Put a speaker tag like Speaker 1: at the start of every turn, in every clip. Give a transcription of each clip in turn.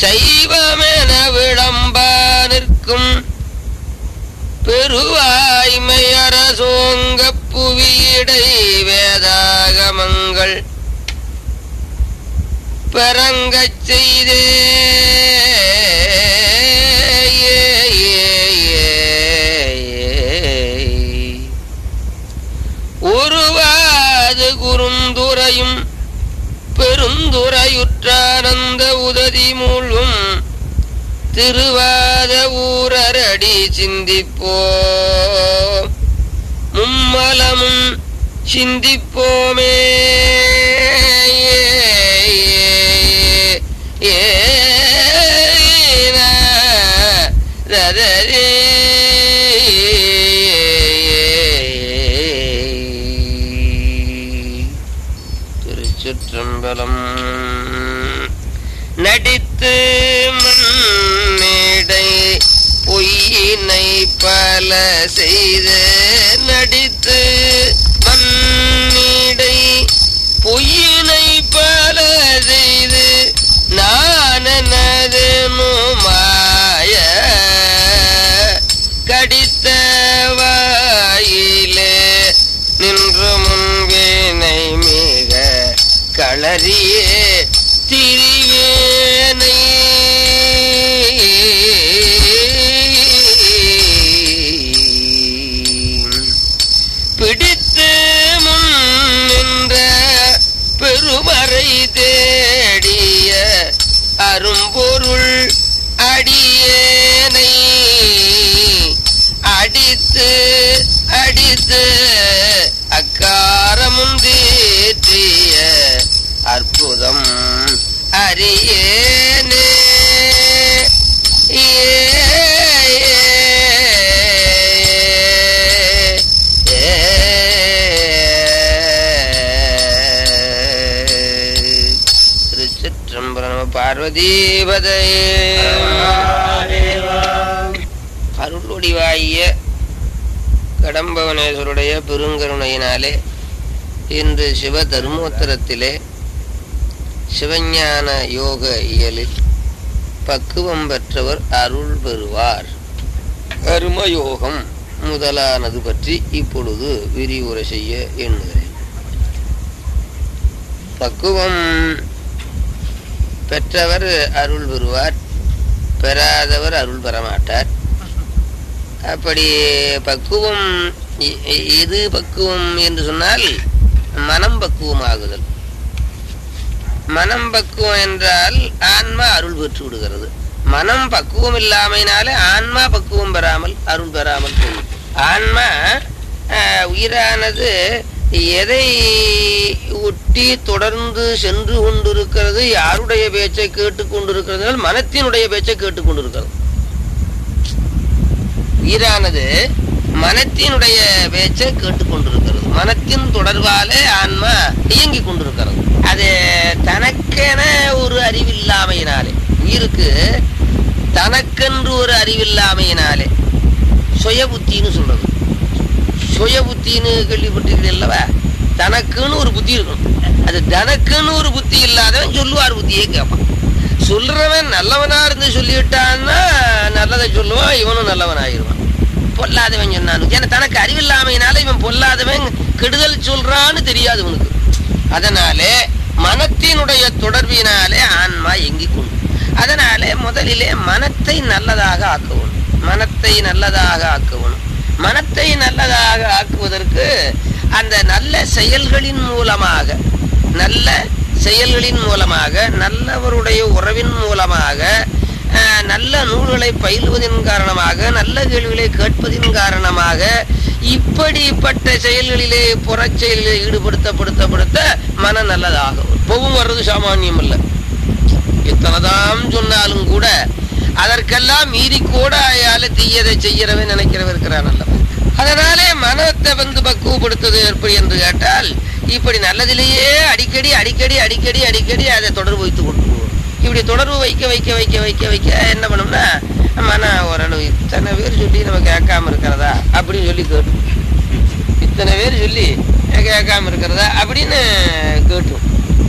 Speaker 1: சைவமென விளம்பா நிற்கும் பெருவாய்மையர சோங்க புவியிடை வேதாகமங்கள் பெறங்கச் செய்தே ஒருவாது குறுந்துரையும் பெருந்துரையுற்றானந்த உததி மூழ்கும் திருவாத ஊரரடி சிந்திப்போ மும்மலமும் சிந்திப்போமே திருச்சிற்றம்பலம் நடித்து மண்ணிடை பொய்யினை பல செய்து நடித்து மண்ணிடை பொய்யினை பல செய்து நானது மாய கடித்த வாயிலே நின்று முன்வேனை மிக களறியே திரிவேனை பிடித்து முன் நின்ற பெருமறை தேடிய அரும்பொருள் அடியேனை அடித்து அடித்து அக்காரமும் தேற்றிய அற்புதம் அறியேனே ஏ, ஏ, ஏ. திருச்சிற்றம்பலம் நம பார்வதீபதையே அருளொடிவாகிய கடம்பவனேஸ்வருடைய பெருங்கருணையினாலே இன்று சிவ தர்மோத்தரத்திலே சிவஞான யோக இயலில் பக்குவம் பெற்றவர் அருள் பெறுவார் கர்மயோகம் முதலானது பற்றி இப்பொழுது விரிவுரை செய்ய எண்ணுகிறேன் பக்குவம் பெற்றவர் அருள் பெறுவார் பெறாதவர் அருள் பெறமாட்டார் அப்படி பக்குவம் எ- எ- எது பக்குவம் என்று சொன்னால் மனம் பக்குவமாகுதல் மனம் பக்குவம் என்றால் ஆன்மா அருள் பெற்று விடுகிறது மனம் பக்குவம் இல்லாமையினாலே ஆன்மா பக்குவம் பெறாமல் அருள் பெறாமல் போகும் ஆன்மா ஆஹ், உயிரானது எதை ஒட்டி தொடர்ந்து சென்று கொண்டிருக்கிறது யாருடைய பேச்சை கேட்டுக் கொண்டிருக்கிறது மனத்தினுடைய பேச்சை கேட்டுக் கொண்டிருக்கிறது உயிரானது மனத்தினுடைய பேச்சை கேட்டுக்கொண்டிருக்கிறது மனத்தின் தொடர்பாலே ஆன்மா இயங்கிக் கொண்டிருக்கிறது அது தனக்கென ஒரு அறிவில்லாமையினாலே உயிருக்கு தனக்கென்று ஒரு அறிவில்லாமையினாலே சுய புத்தின்னு சொல்றது சுய புத்தின்னு கேள்விப்பட்டிருக்கிறீர்கள் அல்லவா தனக்குன்னு ஒரு புத்தி இருக்கணும் அது தனக்குன்னு ஒரு புத்தி இல்லாதவன் சொல்லுவார் புத்தியே கேட்பான் சொல்றவன் நல்லவனா இருந்து சொல்லிவிட்டான்னா நல்லதை சொல்லுவான் இவனும் நல்லவன் ஆயிடுவான் பொல்லாதவன் சொன்னான் ஏன்னா தனக்கு அறிவில்லாமையினால இவன் பொல்லாதவன் கெடுதல் சொல்றான்னு தெரியாது இவனுக்கு அதனாலே மனத்தினுடைய தொடர்பினாலே ஆன்மா எங்கிக் கொண்டு அதனாலே முதலிலே மனத்தை நல்லதாக ஆக்கவும் மனத்தை நல்லதாக ஆக்கவும் மனத்தை நல்லதாக ஆக்குவதற்கு அந்த நல்ல செயல்களின் மூலமாக நல்ல செயல்களின் மூலமாக நல்லவருடைய உறவின் மூலமாக அஹ், நல்ல நூல்களை பயிலுவதின் காரணமாக நல்ல கேள்விகளை கேட்பதின் காரணமாக இப்படிப்பட்ட செயல்களிலே புறச் செயலிலே ஈடுபடுத்தப்படுத்தப்படுத்த மன நல்லதாகும் போவும் வர்றது சாமானியம் அல்ல எத்தனைதான் சொன்னாலும் கூட அதற்கெல்லாம் மீறி கூட அயால தீயதை செய்யறவன் நினைக்கிறவன் இருக்கிறான் அல்லவா அதனாலே மனத்தை வந்து பக்குவப்படுத்துவது எப்படி என்று கேட்டால் இப்படி நல்லதிலேயே அடிக்கடி அடிக்கடி அடிக்கடி அடிக்கடி அதை தொடர்பு வைத்து கொண்டு போகும் இப்படி தொடர்பு வைக்க வைக்க வைக்க வைக்க வைக்க என்ன பண்ணும்னா மன ஓரளவு இத்தனை பேர் சொல்லி நம்ம கேட்காம இருக்கிறதா அப்படின்னு சொல்லி கேட்டு இத்தனை பேர் சொல்லி கேட்காம இருக்கிறதா அப்படின்னு கேட்டும்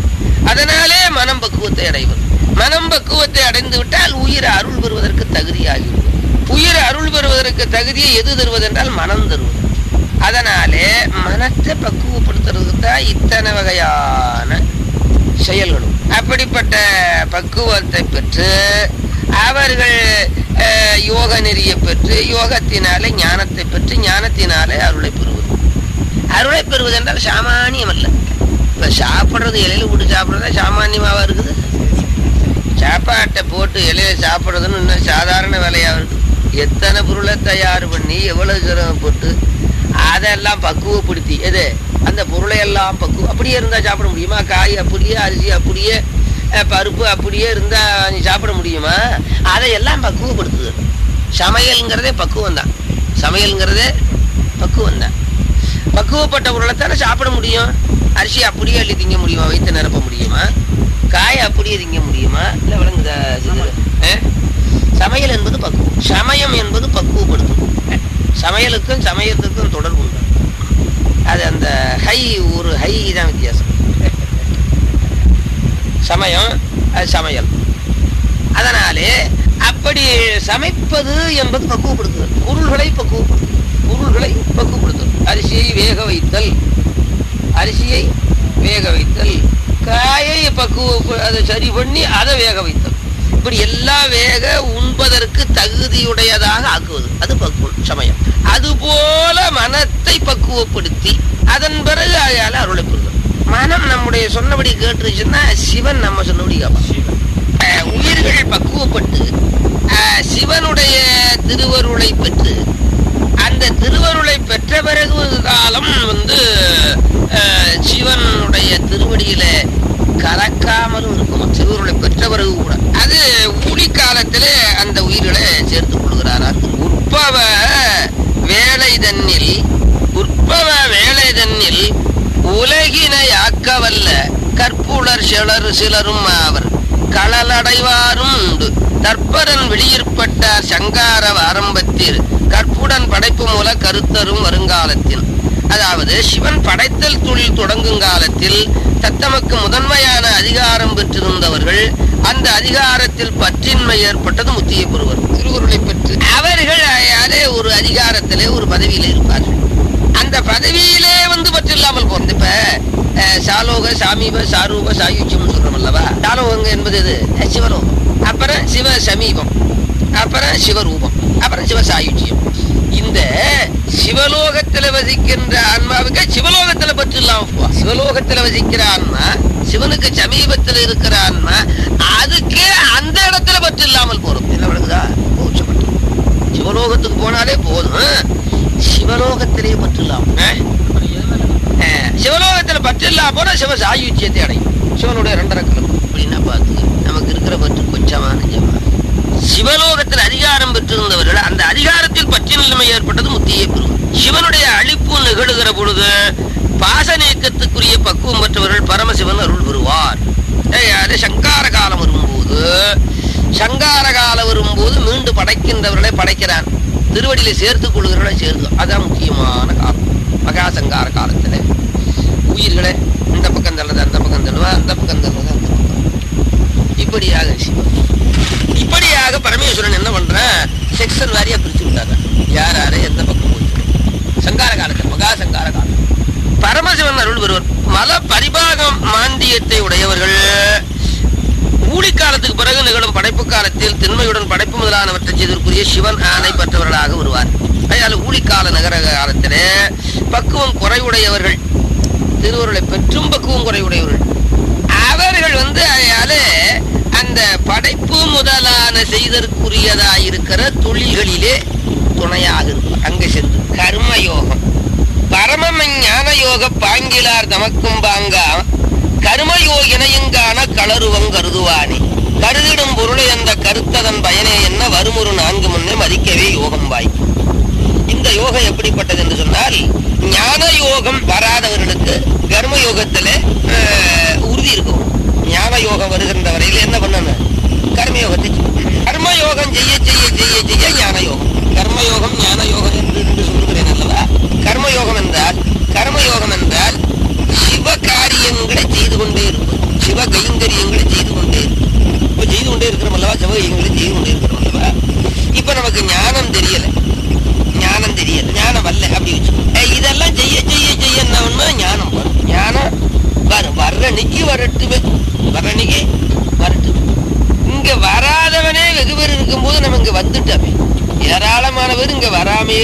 Speaker 1: அதனாலே மனம் பக்குவத்தை அடைவது மனம் பக்குவத்தை அடைந்து விட்டால் உயிர் அருள் பெறுவதற்கு தகுதியாகிவிடும் உயிர் அருள் பெறுவதற்கு தகுதியை எது தருவது என்றால் மனம் தருவது அதனாலே மனத்தை பக்குவப்படுத்துறதுக்கு தான் இத்தனை வகையான செயல்களும் அப்படிப்பட்ட பக்குவத்தை பெற்று அவர்கள் அஹ், யோக நெறியை பெற்று யோகத்தினாலே ஞானத்தை பெற்று ஞானத்தினாலே அருளை பெறுவது அருளை பெறுவது என்றால் சாமானியம் அல்ல இப்ப சாப்பிடுறது இலையில விட்டு சாப்பிடுறதா சாமானியமாவா இருக்குது சாப்பாட்டை போட்டு இலையில சாப்பிடுறதுன்னு இன்னும் சாதாரண வேலையா இருக்கு எத்தனை பொருளை தயார் பண்ணி எவ்வளவு சிரமப்பட்டு அதெல்லாம் பக்குவப்படுத்தி எது அந்த பொருளை எல்லாம் பக்குவம் அப்படியே இருந்தா சாப்பிட முடியுமா காய் அப்படியே அரிசி அப்படியே அஹ், பருப்பு அப்படியே இருந்தா நீ சாப்பிட முடியுமா அதையெல்லாம் பக்குவப்படுத்துது சமையல்ங்கிறதே பக்குவம் தான் சமையல்ங்கிறதே பக்குவம் தான் பக்குவப்பட்ட பொருளை தானே சாப்பிட முடியும் அரிசி அப்படியே அள்ளி திங்க முடியுமா வயிற்று நிரப்ப முடியுமா காய் அப்படியே திங்க முடியுமா இல்லை விளங்குதா சிறு? ஆ? சமையல் என்பது பக்குவம் சமயம் என்பது பக்குவப்படுத்தும் சமையலுக்கும் சமயத்துக்கும் தொடர்பு உண்டு அது அந்த ஹை ஒரு ஹை தான் வித்தியாசம் சமயம் அது சமையல் அதனாலே அப்படி சமைப்பது என்பது பக்குவப்படுத்துதல் பொருள்களை பக்குவப்படுத்துதல் பொருள்களை பக்குவப்படுத்துதல் அரிசியை வேக வைத்தல் அரிசியை வேக வைத்தல் காயை பக்குவ அதை சரி பண்ணி அதை வேக வைத்தல் இப்படி எல்லா வேக உண்பதற்கு தகுதியுடையதாக ஆக்குவது அது பக்குவம் சமயம் அதுபோல மனத்தை பக்குவப்படுத்தி அதன் பிறகு அயால அருளை பெறுதல் மனம் நம்முடைய சொன்னபடி கேட்டுருச்சுன்னா சிவன் நம்ம சொன்னபடி கேட்பான் அஹ் உயிர்கள் பக்குவப்பட்டு அஹ் சிவனுடைய திருவருளை பெற்று அந்த திருவருளை பெற்ற பிறகு காலம் வந்து அஹ், சிவனுடைய திருவடியில கலக்காமலும் இருக்கும் திருவருளை பெற்ற பிறகு கூட அது ஊழி காலத்திலே அந்த உயிர்களை சேர்த்துக் கொள்கிறாராம் உற்பவ வேலை தன்னில் உற்பவ வேலை தன்னில் உலகினை ஆக்கவல்ல கற்புலர் சிலர் சிலரும் ஆவர் களலடைவாரும் உண்டு தற்பரன் வெளியிற்பட்டார் சங்கார ஆரம்பத்தில் கற்புடன் படைப்பு மூல கருத்தரும் வருங்காலத்தில் அதாவது சிவன் படைத்தல் தொழில் தொடங்கும் காலத்தில் தத்தமக்கு முதன்மையான அதிகாரம் பெற்றிருந்தவர்கள் அந்த அதிகாரத்தில் பற்றின்மை ஏற்பட்டது முத்தியை பெறுவர் திருவுருளை பெற்று அவர்கள் அயாலே ஒரு அதிகாரத்திலே ஒரு பதவியிலே இருப்பார்கள் அந்த பதவியிலே வந்து பற்றில்லாமல் போறது இப்ப அஹ், சாலோக சாமீப சாரூப சாயுச்சியம் சொல்றோம் அல்லவா சாலோகங்க என்பது இது அஹ், சிவலோகம் அப்புறம் சிவ சமீபம் அப்புறம் சிவரூபம் அப்புறம் சிவ சாயுச்சியம் இந்த சிவலோகத்துல வசிக்கின்ற ஆன்மாவுக்கு சிவலோகத்துல பற்று இல்லாம போவா சிவலோகத்துல வசிக்கிற ஆன்மா சிவனுக்கு சமீபத்துல இருக்கிற ஆன்மா அதுக்கே அந்த இடத்துல பற்று இல்லாமல் போறோம் என்ன விளங்குதா மோட்சப்பட்டு சிவலோகத்துக்கு போனாலே போதும் சிவலோகத்திலே பற்று இல்லாம அஹ், சிவலோகத்துல பற்று இல்லாம போனா சிவ சாயுச்சியத்தை அடையும் சிவனுடைய ரெண்டரை கலப்பு அப்படின்னா பார்த்து நமக்கு இருக்கிற பற்று கொஞ்சமா நிஜமா சிவலோகத்தில் அதிகாரம் பெற்றிருந்தவர்கள் அந்த அதிகாரத்தில் பற்று நிலைமை ஏற்பட்டது முத்தியை பெறும் சிவனுடைய அழிப்பு நிகழுகிற பொழுது பாச நீக்கத்துக்குரிய பக்குவம் பெற்றவர்கள் பரமசிவன் அருள் பெறுவார் ஏய், அது சங்கார காலம் வரும்போது சங்கார காலம் வரும்போது மீண்டும் படைக்கின்றவர்களை படைக்கிறான் திருவடியில சேர்த்துக் கொள்கிறவர்களை சேர்த்து அதான் முக்கியமான காலம் மகா சங்கார காலத்துல உயிர்களை இந்த பக்கம் தள்ளுது அந்த பக்கம் தள்ளுவா அந்த பக்கம் தள்ளுது அந்த பக்கம் இப்படியாக சிவன் இப்படியாக பரமேஸ்வரன் என்ன பண்றான் செக்ஷன் வாரியா பிரிச்சு விட்டாங்க யார் யாரு எந்த பக்கம் போச்சு சங்கார காலத்தில் மகா சங்கார காலம் பரமசிவன் அருள் பெறுவர் மல பரிபாகம் மாந்தியத்தை உடையவர்கள் ஊழி காலத்துக்கு பிறகு நிகழும் படைப்பு காலத்தில் திண்மையுடன் படைப்பு முதலானவற்றை செய்தற்குரிய சிவன் ஆணை பெற்றவர்களாக வருவார் அதனால ஊழிக்கால நகர காலத்திலே பக்குவம் குறைவுடையவர்கள் திருவருளை பெற்றும் பக்குவம் குறைவுடையவர்கள் அவர்கள் வந்து அதனால அந்த படைப்பு முதலான செய்தற்குரியதாயிருக்கிற தொழில்களிலே துணையாக இருப்பார் அங்க சென்று கர்மயோகம் பரமம ஞான யோக பாங்கிலார் தமக்கும் பாங்கா கர்மயோகினையுங்கான களருவங் கருதுவானே கருதிடும் பொருளை அந்த கருத்ததன் பயனே என்ன வருமொரு நான்கு முன்னே மதிக்கவே யோகம் வாய்க்கும் இந்த யோகம் எப்படிப்பட்டது என்று சொன்னால் ஞான யோகம் வராதவர்களுக்கு கர்ம யோகத்திலே அஹ், உறுதி இருக்கும் ஞான யோகம் வருகின்ற வரையில் என்ன பண்ணணும் கர்மயோகத்தை செய்யணும். கர்மயோகம் செய்ய செய்ய செய்ய செய்ய ஞான யோகம் கர்மயோகம் ஞான யோகம் என்று என்று சொல்லுகிறேன் அல்லவா கர்மயோகம் என்றால் கர்மயோகம் என்றால் சிவ காரியங்களை செய்து கொண்டே இருப்பது சிவ கை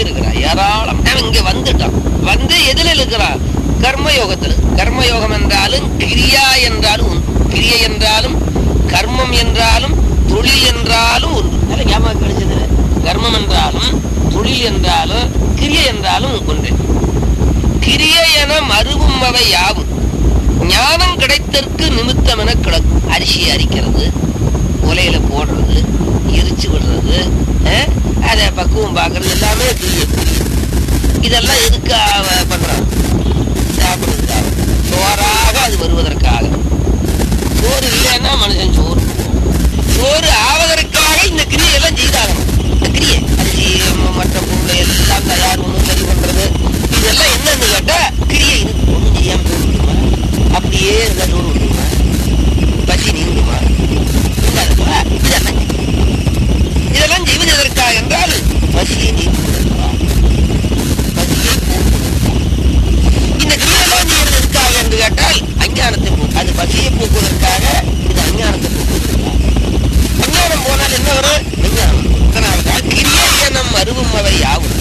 Speaker 1: இருக்கிறான் ஏராளம் அவன் இங்க வந்துட்டான் வந்து எதுல இருக்கிறான் கர்மயோகத்துல கர்மயோகம் என்றாலும் கிரியா என்றாலும் ஒன்று கிரியை என்றாலும் கர்மம் என்றாலும் தொழில் என்றாலும் ஒன்று நல்ல ஞாபகம் கிடைச்சது கர்மம் என்றாலும் தொழில் என்றாலும் கிரியை என்றாலும் ஒன்று கிரியை என மறுவும் அவை யாவும் ஞானம் கிடைத்தற்கு நிமித்தம் என கிடக்கும் அரிசி அரிக்கிறது உலையில போடுறது எரிச்சு விடுறது அஹ், அதை பக்குவம் பார்க்கறது எல்லாமே கிரியை இதெல்லாம் எதுக்காக பண்றான் சாப்பிடுறதுக்காக சோறாக அது வருவதற்காக சோறு இல்லைன்னா மனுஷன் சோறு போகும். சோறு ஆவதற்காக இந்த கிரியை எல்லாம் செய்தாகணும் இந்த கிரியை அரிசி ம- மற்ற பொருளை எல்லாம் தயார் ஒன்று சரி பண்றது இதெல்லாம் என்னன்னு கேட்டா கிரியை இருக்கு ஒன்றும் செய்யாம சோறு விட்டுமா அப்படியே இருந்தா சோறு விட்டுமா பசி நீங்குமா இல்லாதப்பா, இதெல்லாம் இதெல்லாம் செய்வது எதற்காக என்றால் பசியை நீக்குவதற்காக பசியை போக்குவதற்காக இந்த கிரியெல்லாம் செய்வது எதற்காக என்று கேட்டால் அஞ்ஞானத்தை போக்கு அது பசியை போக்குவதற்காக இது அஞ்ஞானத்தை போக்குவதற்காக அஞ்ஞானம் போனால் என்ன வரும் அஞ்ஞானம் அதனால்தான் கிரியனம் அருவும் அவை யாவும்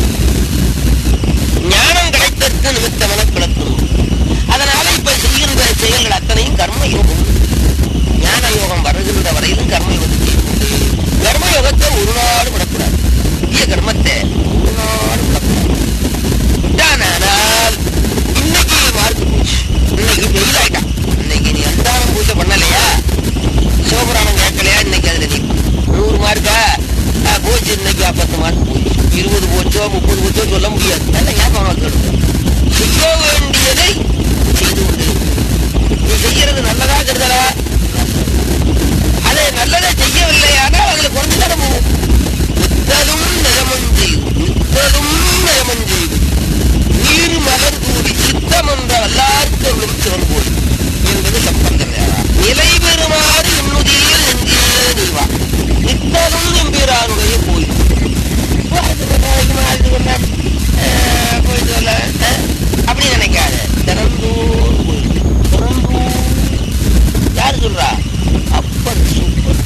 Speaker 1: ஞானம் கிடைத்தற்கு நிமித்தமென கிளத்தும் அதனால இப்ப செய்கின்ற செயல்கள் அத்தனையும் கர்ம யோகம் ஞான யோகம் வருகின்ற வரையிலும் கர்ம யோகம் செய்யணும். கர்ம யோகத்தை ஒரு நாடு விடக்கூடாது தீய கர்மத்தை ஒரு நாடு விடக்கூடாது விட்டானால் இன்னைக்கு மார்க்கு போச்சு இன்னைக்கு ஃபெயில் ஆயிட்டான் இன்னைக்கு நீ அந்தாரம் பூஜை பண்ணலையா சிவபுராணம் கேட்கலையா இன்னைக்கு அதுல நீ நூறு மார்க்கா ஆ, போச்சு இன்னைக்கு பத்து மார்க் போச்சு இருபது போச்சோ முப்பது போச்சோ சொல்ல முடியாது நல்ல ஞாபகம் வச்சுக்கணும் செய்ய வேண்டியதை செய்து கொண்டு இரு. நீ செய்யறது நல்லதா கருதலா அதை நல்லதை செய்யவில்லையானால் அதுல குறைஞ்சு தானே போகும் நித்தலும் நிலமம் செய்து நித்தலும் நிலமம் செய்து நீர் மலர் கூடி சித்தம் என்ற வல்லார்த்தருளும் சிவன் போய் என்பது சம்பந்தம் நிலை பெறுமாறு இன்னுதியில் நெஞ்சே நீவா நித்தலும் எம்பிரானுடைய கோயில் போயிட்டு வரல அஹ், அப்படி நினைக்காத திறந்தோர் கோயில் திறந்தோர் யாரு சொல்றா அப்பன் சூப்பர்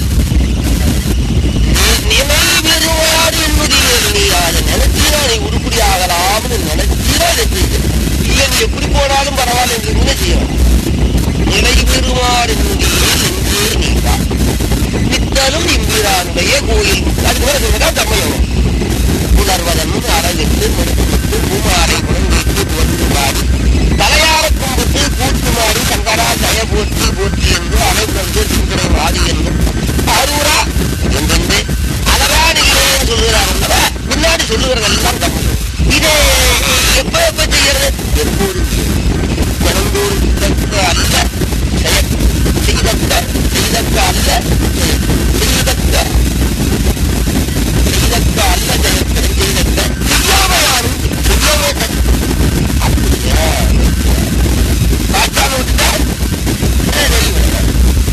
Speaker 1: நிலை பெறுவார் என்பதில் நீ அதை நினைச்சீரா நீ உருப்படி ஆகலாம்னு நினைச்சீரா அதை செய்ய இல்ல நீ எப்படி போனாலும் பரவாயில்ல நீ என்ன செய்ய வேணாம். நிலை பெறுவார் என்பதில் நெஞ்சே நீவா நித்தலும் இம்பிரானுடைய கோயில் அதுக்கு மேல சொல்றதா தம்மையோகம் புலர்வதன் அரவிட்டு மெடுத்து பூமாரை குழந்தைக்கு வந்து பாடி தலையார கும்பிட்டு கூட்டு மாறி சங்கரா ஜய போற்றி போற்றி என்று அனைத்து சிந்தனை வாதி என்று அரூரா என்றென்று அலராடிகளே சொல்லுகிறார் அல்லவா முன்னாடி சொல்லுகிறதெல்லாம் தப்பு இதை எப்ப எப்ப செய்யறது எப்போதும் தினந்தோறும் இதற்கு அல்ல செயற் செய்தக்க செய்தக்க அல்ல செய்தக்க செய்தக்க அல்ல ஜெயக்க செய்தக்க செய்யாமையாரும் செய்யாமே அப்படியா பார்க்காம விட்டுட்டா செய்யாமையாரும்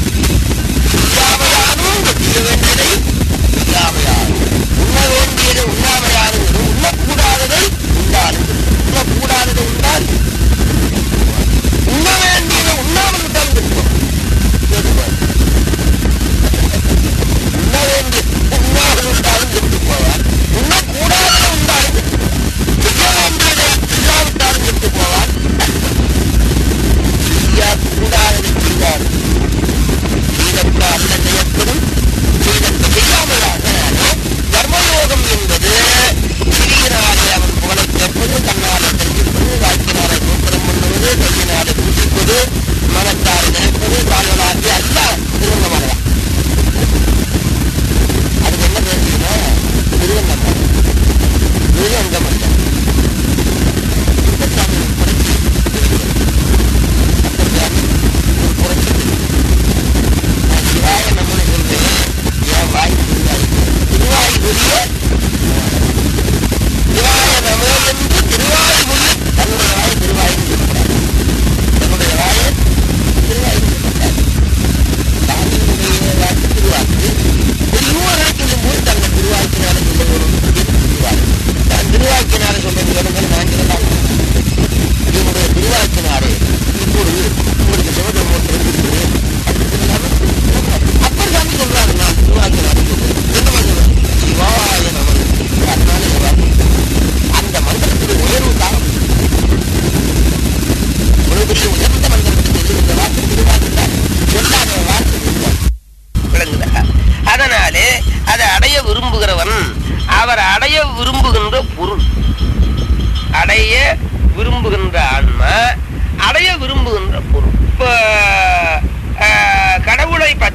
Speaker 1: செய்ய வேண்டியதை செய்யாமையாரும் உண்ண வேண்டியதை உண்ணாமையாரும் உண்ணக்கூடாததை உண்டாலும் உண்ணக்கூடாததை உண்டால் உண்ண வேண்டியதை உண்ணாமல் விட்டாலும் கெட்டுவோம் கெட்டுவார் உண்ண வேண்டிய உண்ணாமல் விட்டாலும் கெட்டு போவார் உண்ணக்கூடாததை உண்டாலும் கெட்டு போவார். செய்ய வேண்டியதை செய்யாவிட்டாலும் கெட்டு போவார் செய்யக்கூடாததை செய்தார் செய்தற்க அல்ல செய்யப்படும் செய்தற்க செய்யாமலாக கர்மயோகம் என்பது சிறியனாலே அவன் புகழை கேட்பது தன்னாலே தெரிவிப்பது வாய்ப்பினாலே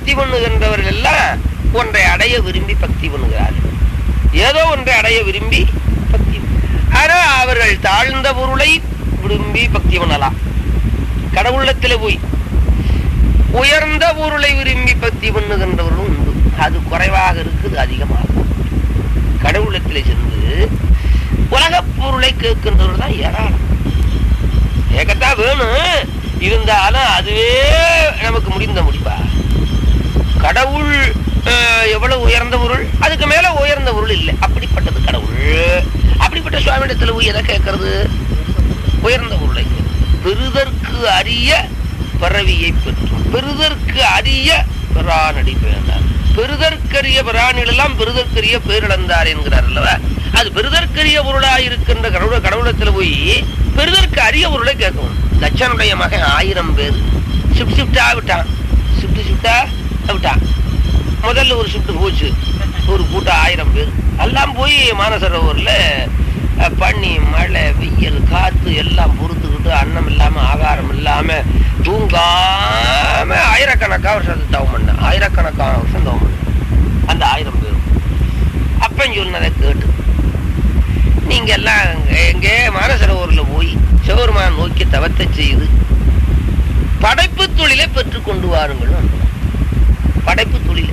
Speaker 1: பக்தி பண்ணுகின்றவர்கள் எல்லாம் ஒன்றை அடைய விரும்பி பக்தி பண்ணுகிறார்கள் ஏதோ ஒன்றை அடைய விரும்பி பக்தி ஆனா அவர்கள் தாழ்ந்த பொருளை விரும்பி பக்தி பண்ணலாம் கடவுளத்துல போய் உயர்ந்த பொருளை விரும்பி பக்தி பண்ணுகின்றவர்களும் உண்டு அது குறைவாக இருக்குது அதிகமாக கடவுளத்தில் சென்று உலகப் பொருளை கேட்கின்றவர்கள் தான் ஏராளம் கேட்கத்தான் வேணும் இருந்தாலும் அதுவே நமக்கு முடிந்த முடிப்பா கடவுள் அஹ், எவ்வளவு உயர்ந்த பொருள் அதுக்கு மேல உயர்ந்த பொருள் இல்லை அப்படிப்பட்டது கடவுள் அப்படிப்பட்ட சுவாமியிடத்துல போய் எதை கேட்கறது உயர்ந்த பொருளை பெறுதற்கு அரிய பறவியை பெற்றும் பெறுதற்கு அரிய பிரானடி பேர்ந்தார் பெறுதற்கரிய பிராணிகள் எல்லாம் பெறுதற்கரிய பேரிழந்தார் என்கிறார் அல்லவா அது பெறுதற்கரிய பொருளாய் இருக்கின்ற கடவுள கடவுளத்துல போய் பெறுதற்கு அரிய பொருளை கேட்கணும் தட்சனுடைய மகன் ஆயிரம் பேர் ஷிஃப்ட் ஷிஃப்டா விட்டான் ஷிஃப்ட் ஷிஃப்டா விட்டான் முதல்ல ஒரு ஷிஃப்ட் போச்சு ஒரு கூட்டம் ஆயிரம் பேர் எல்லாம் போய் மானசரோவரில் அஹ், பனி மழை வெயில் காத்து எல்லாம் பொறுத்துக்கிட்டு அன்னம் இல்லாம ஆகாரம் இல்லாம தூங்காம ஆயிரக்கணக்கான வருஷம் தவம் பண்ண ஆயிரக்கணக்கான வருஷம் தவம் பண்ண அந்த ஆயிரம் பேரும் அப்பன் சொன்னதை கேட்டு நீங்க எல்லாம் எங்க- எங்க மானசரோவர்ல போய் சிவபெருமான் நோக்கி தவத்தை செய்து படைப்பு தொழிலை பெற்றுக் கொண்டு வாருங்கள் படைப்பு தொழில்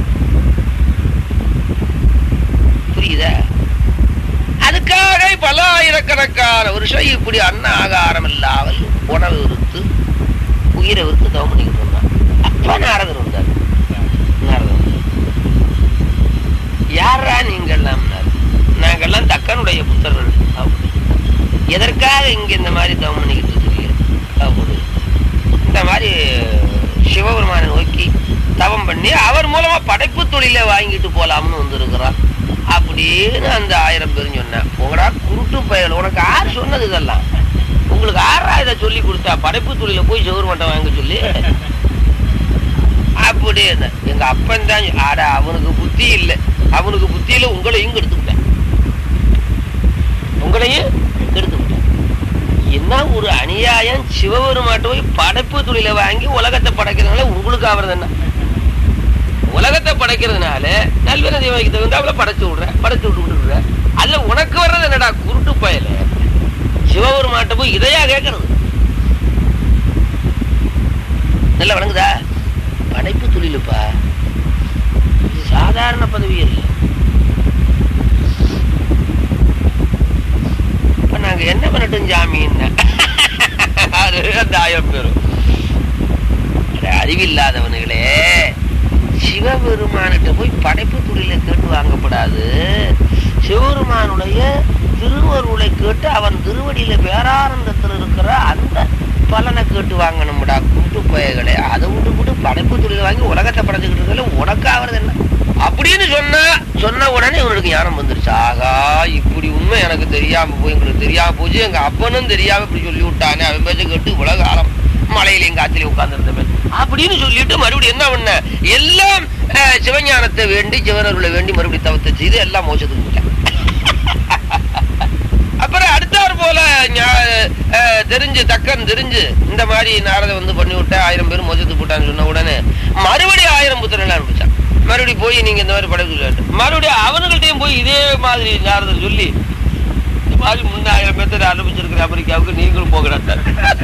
Speaker 1: புரியுதா அதுக்காக பல ஆயிரக்கணக்கான வருஷம் இப்படி அன்ன ஆகாரம் இல்லாமல் உணவு விருத்து உயிரை விருத்து தவம் பண்ணிக்கிட்டு இருந்தான் அப்ப நாரதர் வந்தார் நாரதர் வந்தார். யாரா நீங்கள்லாம் நாங்கெல்லாம் தக்கனுடைய புத்தர்கள் அப்படி எதற்காக இங்க இந்த மாதிரி தவம் பண்ணிக்கிட்டு இருக்கிறீங்க அப்படி இந்த மாதிரி சிவபெருமானை நோக்கி தவம் பண்ணி அவர் மூலமா படைப்பு தொழிலை வாங்கிட்டு போலாம்னு வந்திருக்கிறான் அப்படின்னு அந்த ஆயிரம் பேரும் சொன்னேன் உங்களா குருட்டு பயல் உனக்கு யார் சொன்னது இதெல்லாம் உங்களுக்கு ஆறா இதை சொல்லி கொடுத்தா படைப்பு தொழில போய் சிவபெருமான்ட்ட வாங்க சொல்லி அப்படி இருந்தேன். எங்க அப்பன் தான் சொ- அட அவனுக்கு புத்தி இல்லை அவனுக்கு புத்தி இல்லை உங்களையும் கெடுத்து விட்டேன் உங்களையும் கெடுத்து விட்டேன் என்ன ஒரு அநியாயம் சிவபெருமாட்ட போய் படைப்பு தொழிலை வாங்கி உலகத்தை படைக்கிறதுனால உங்களுக்கு ஆவறது என்ன உலகத்தை படைக்கிறதுனால நல்வின தேவைக்கு தகுந்தாப்புல படைச்சு விடுற படைச்சு விட்டு விடுற அதுல உனக்கு வர்றது என்னடா குருட்டு பயல சிவபெருமாட்ட போய் இதையா கேட்கறது நல்லா வணங்குதா படைப்பு தொழிலுப்பா இது சாதாரண பதவி இல்லை இப்ப நாங்க என்ன பண்ணட்டும் ஜாமீன் அது அந்த ஆயிரம் பேரும் அட, அறிவில்லாதவனுங்களே சிவபெருமானிட்ட போய் படைப்பு தொழிலை கேட்டு வாங்கப்படாது சிவபெருமானுடைய திருவருளை கேட்டு அவன் திருவடியில பேரானந்தத்தில் இருக்கிற அந்த பலனை கேட்டு வாங்கணும்டா கூட்டு பயகளே அதை விட்டு விட்டு படைப்பு தொழிலை வாங்கி உலகத்தை படைச்சுக்கிட்டு இருக்கல உனக்காகிறது என்ன அப்படின்னு சொன்னா சொன்ன உடனே இவனுக்கு ஞானம் வந்துருச்சு ஆகா இப்படி உண்மை எனக்கு தெரியாம போய் எங்களுக்கு தெரியாம போச்சு எங்க அப்பனும் தெரியாம இப்படி சொல்லி விட்டானே அவன் பேச்ச கேட்டு இவ்வளவு காலம் மலையிலையும் காத்திலையும் உட்கார்ந்துருந்தவன் அப்படின்னு சொல்லிட்டு மறுபடியும் என்ன பண்ண எல்லாம் அஹ், சிவஞானத்தை வேண்டி சிவனருளை வேண்டி மறுபடியும் தவத்தை செய்து எல்லாம் மோசத்துக்கு போயிட்டான் அப்புறம் அடுத்தார் போல ஞா- அஹ், தெரிஞ்சு தக்கன் தெரிஞ்சு இந்த மாதிரி நாரதை வந்து பண்ணி விட்ட ஆயிரம் பேர் மோசத்துக்கு போட்டான்னு சொன்ன உடனே மறுபடியும் ஆயிரம் புத்திரன் ஆரம்பிச்சான் மறுபடியும் போய் நீங்க இந்த மாதிரி படைப்பு சொல்லிட்டு மறுபடியும் அவனுங்கள்ட்டையும் போய் இதே மாதிரி நாரதர் சொல்லி இந்த மாதிரி முன்ன ஆயிரம் பேர்த்த ஆரம்பிச்சிருக்கிற அமெரிக்காவுக்கு நீங்களும் போகிறார்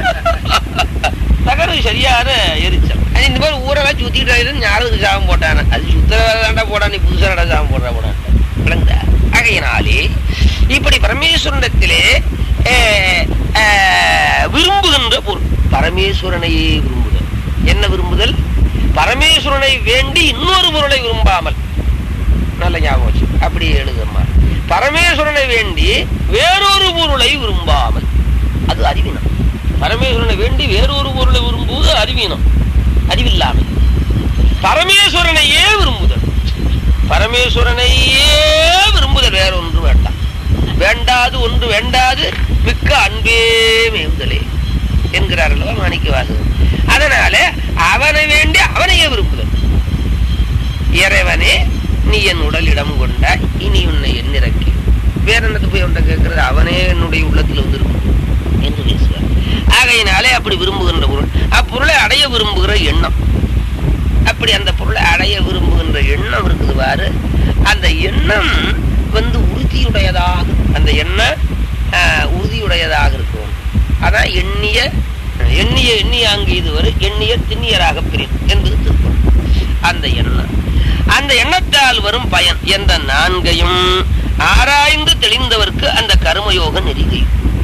Speaker 1: தகரு சரியான எரிச்சல் அது இந்த மாதிரி ஊரெல்லாம் சுத்திட்டு ஞானத்துக்கு சாபம் போட்டானே அது சுத்தர வேண்டாண்டா போடா நீ புதுசாடா சாபம் போடுறா போடா விளங்குதா ஆகையினாலே இப்படி பரமேஸ்வரனிடத்திலே அஹ், அஹ், விரும்புகின்ற பொருள் பரமேஸ்வரனையே விரும்புதல் என்ன விரும்புதல் பரமேஸ்வரனை வேண்டி இன்னொரு பொருளை விரும்பாமல் நல்ல ஞாபகம் வச்சு அப்படி எழுதுமா பரமேஸ்வரனை வேண்டி வேறொரு பொருளை விரும்பாமல் அது அறிவினம் பரமேஸ்வரனை வேண்டி வேறொரு பொருளை விரும்புவது அறிவீனம் அறிவில்லாமை பரமேஸ்வரனையே விரும்புதல் பரமேஸ்வரனையே விரும்புதல் வேற ஒன்று வேண்டாம் வேண்டாது ஒன்று வேண்டாது மிக்க அன்பே மேவுதலே என்கிறார் அல்லவா மாணிக்க வாசகர் அதனால அவனை வேண்டி அவனையே விரும்புதல் இறைவனே நீ என் உடலிடம் கொண்டாய் இனி உன்னை எண்ணிறக்கி வேற என்னத்து போய் அவன்கிட்ட கேட்கறது அவனே என்னுடைய உள்ளத்துல வந்து இருக்கும் என்று பேசுவார் ஆகையினாலே அப்படி விரும்புகின்ற பொருள் அப்பொருளை அடைய விரும்புகிற எண்ணம் அப்படி அந்த பொருளை அடைய விரும்புகின்ற எண்ணம் இருக்குது பாரு அந்த எண்ணம் வந்து உறுதியுடையதாக அந்த எண்ணம் ஆஹ், உறுதியுடையதாக இருக்கும் அதான் எண்ணிய எண்ணிய எண்ணிய அங்கு இதுவரை எண்ணிய திண்ணியராக பிரியும் என்பது திருக்குறள் அந்த எண்ணம் அந்த எண்ணத்தால் வரும் பயன் என்ற நான்கையும் ஆராய்ந்து தெளிந்தவர்க்கு அந்த கர்மயோக நெறிகை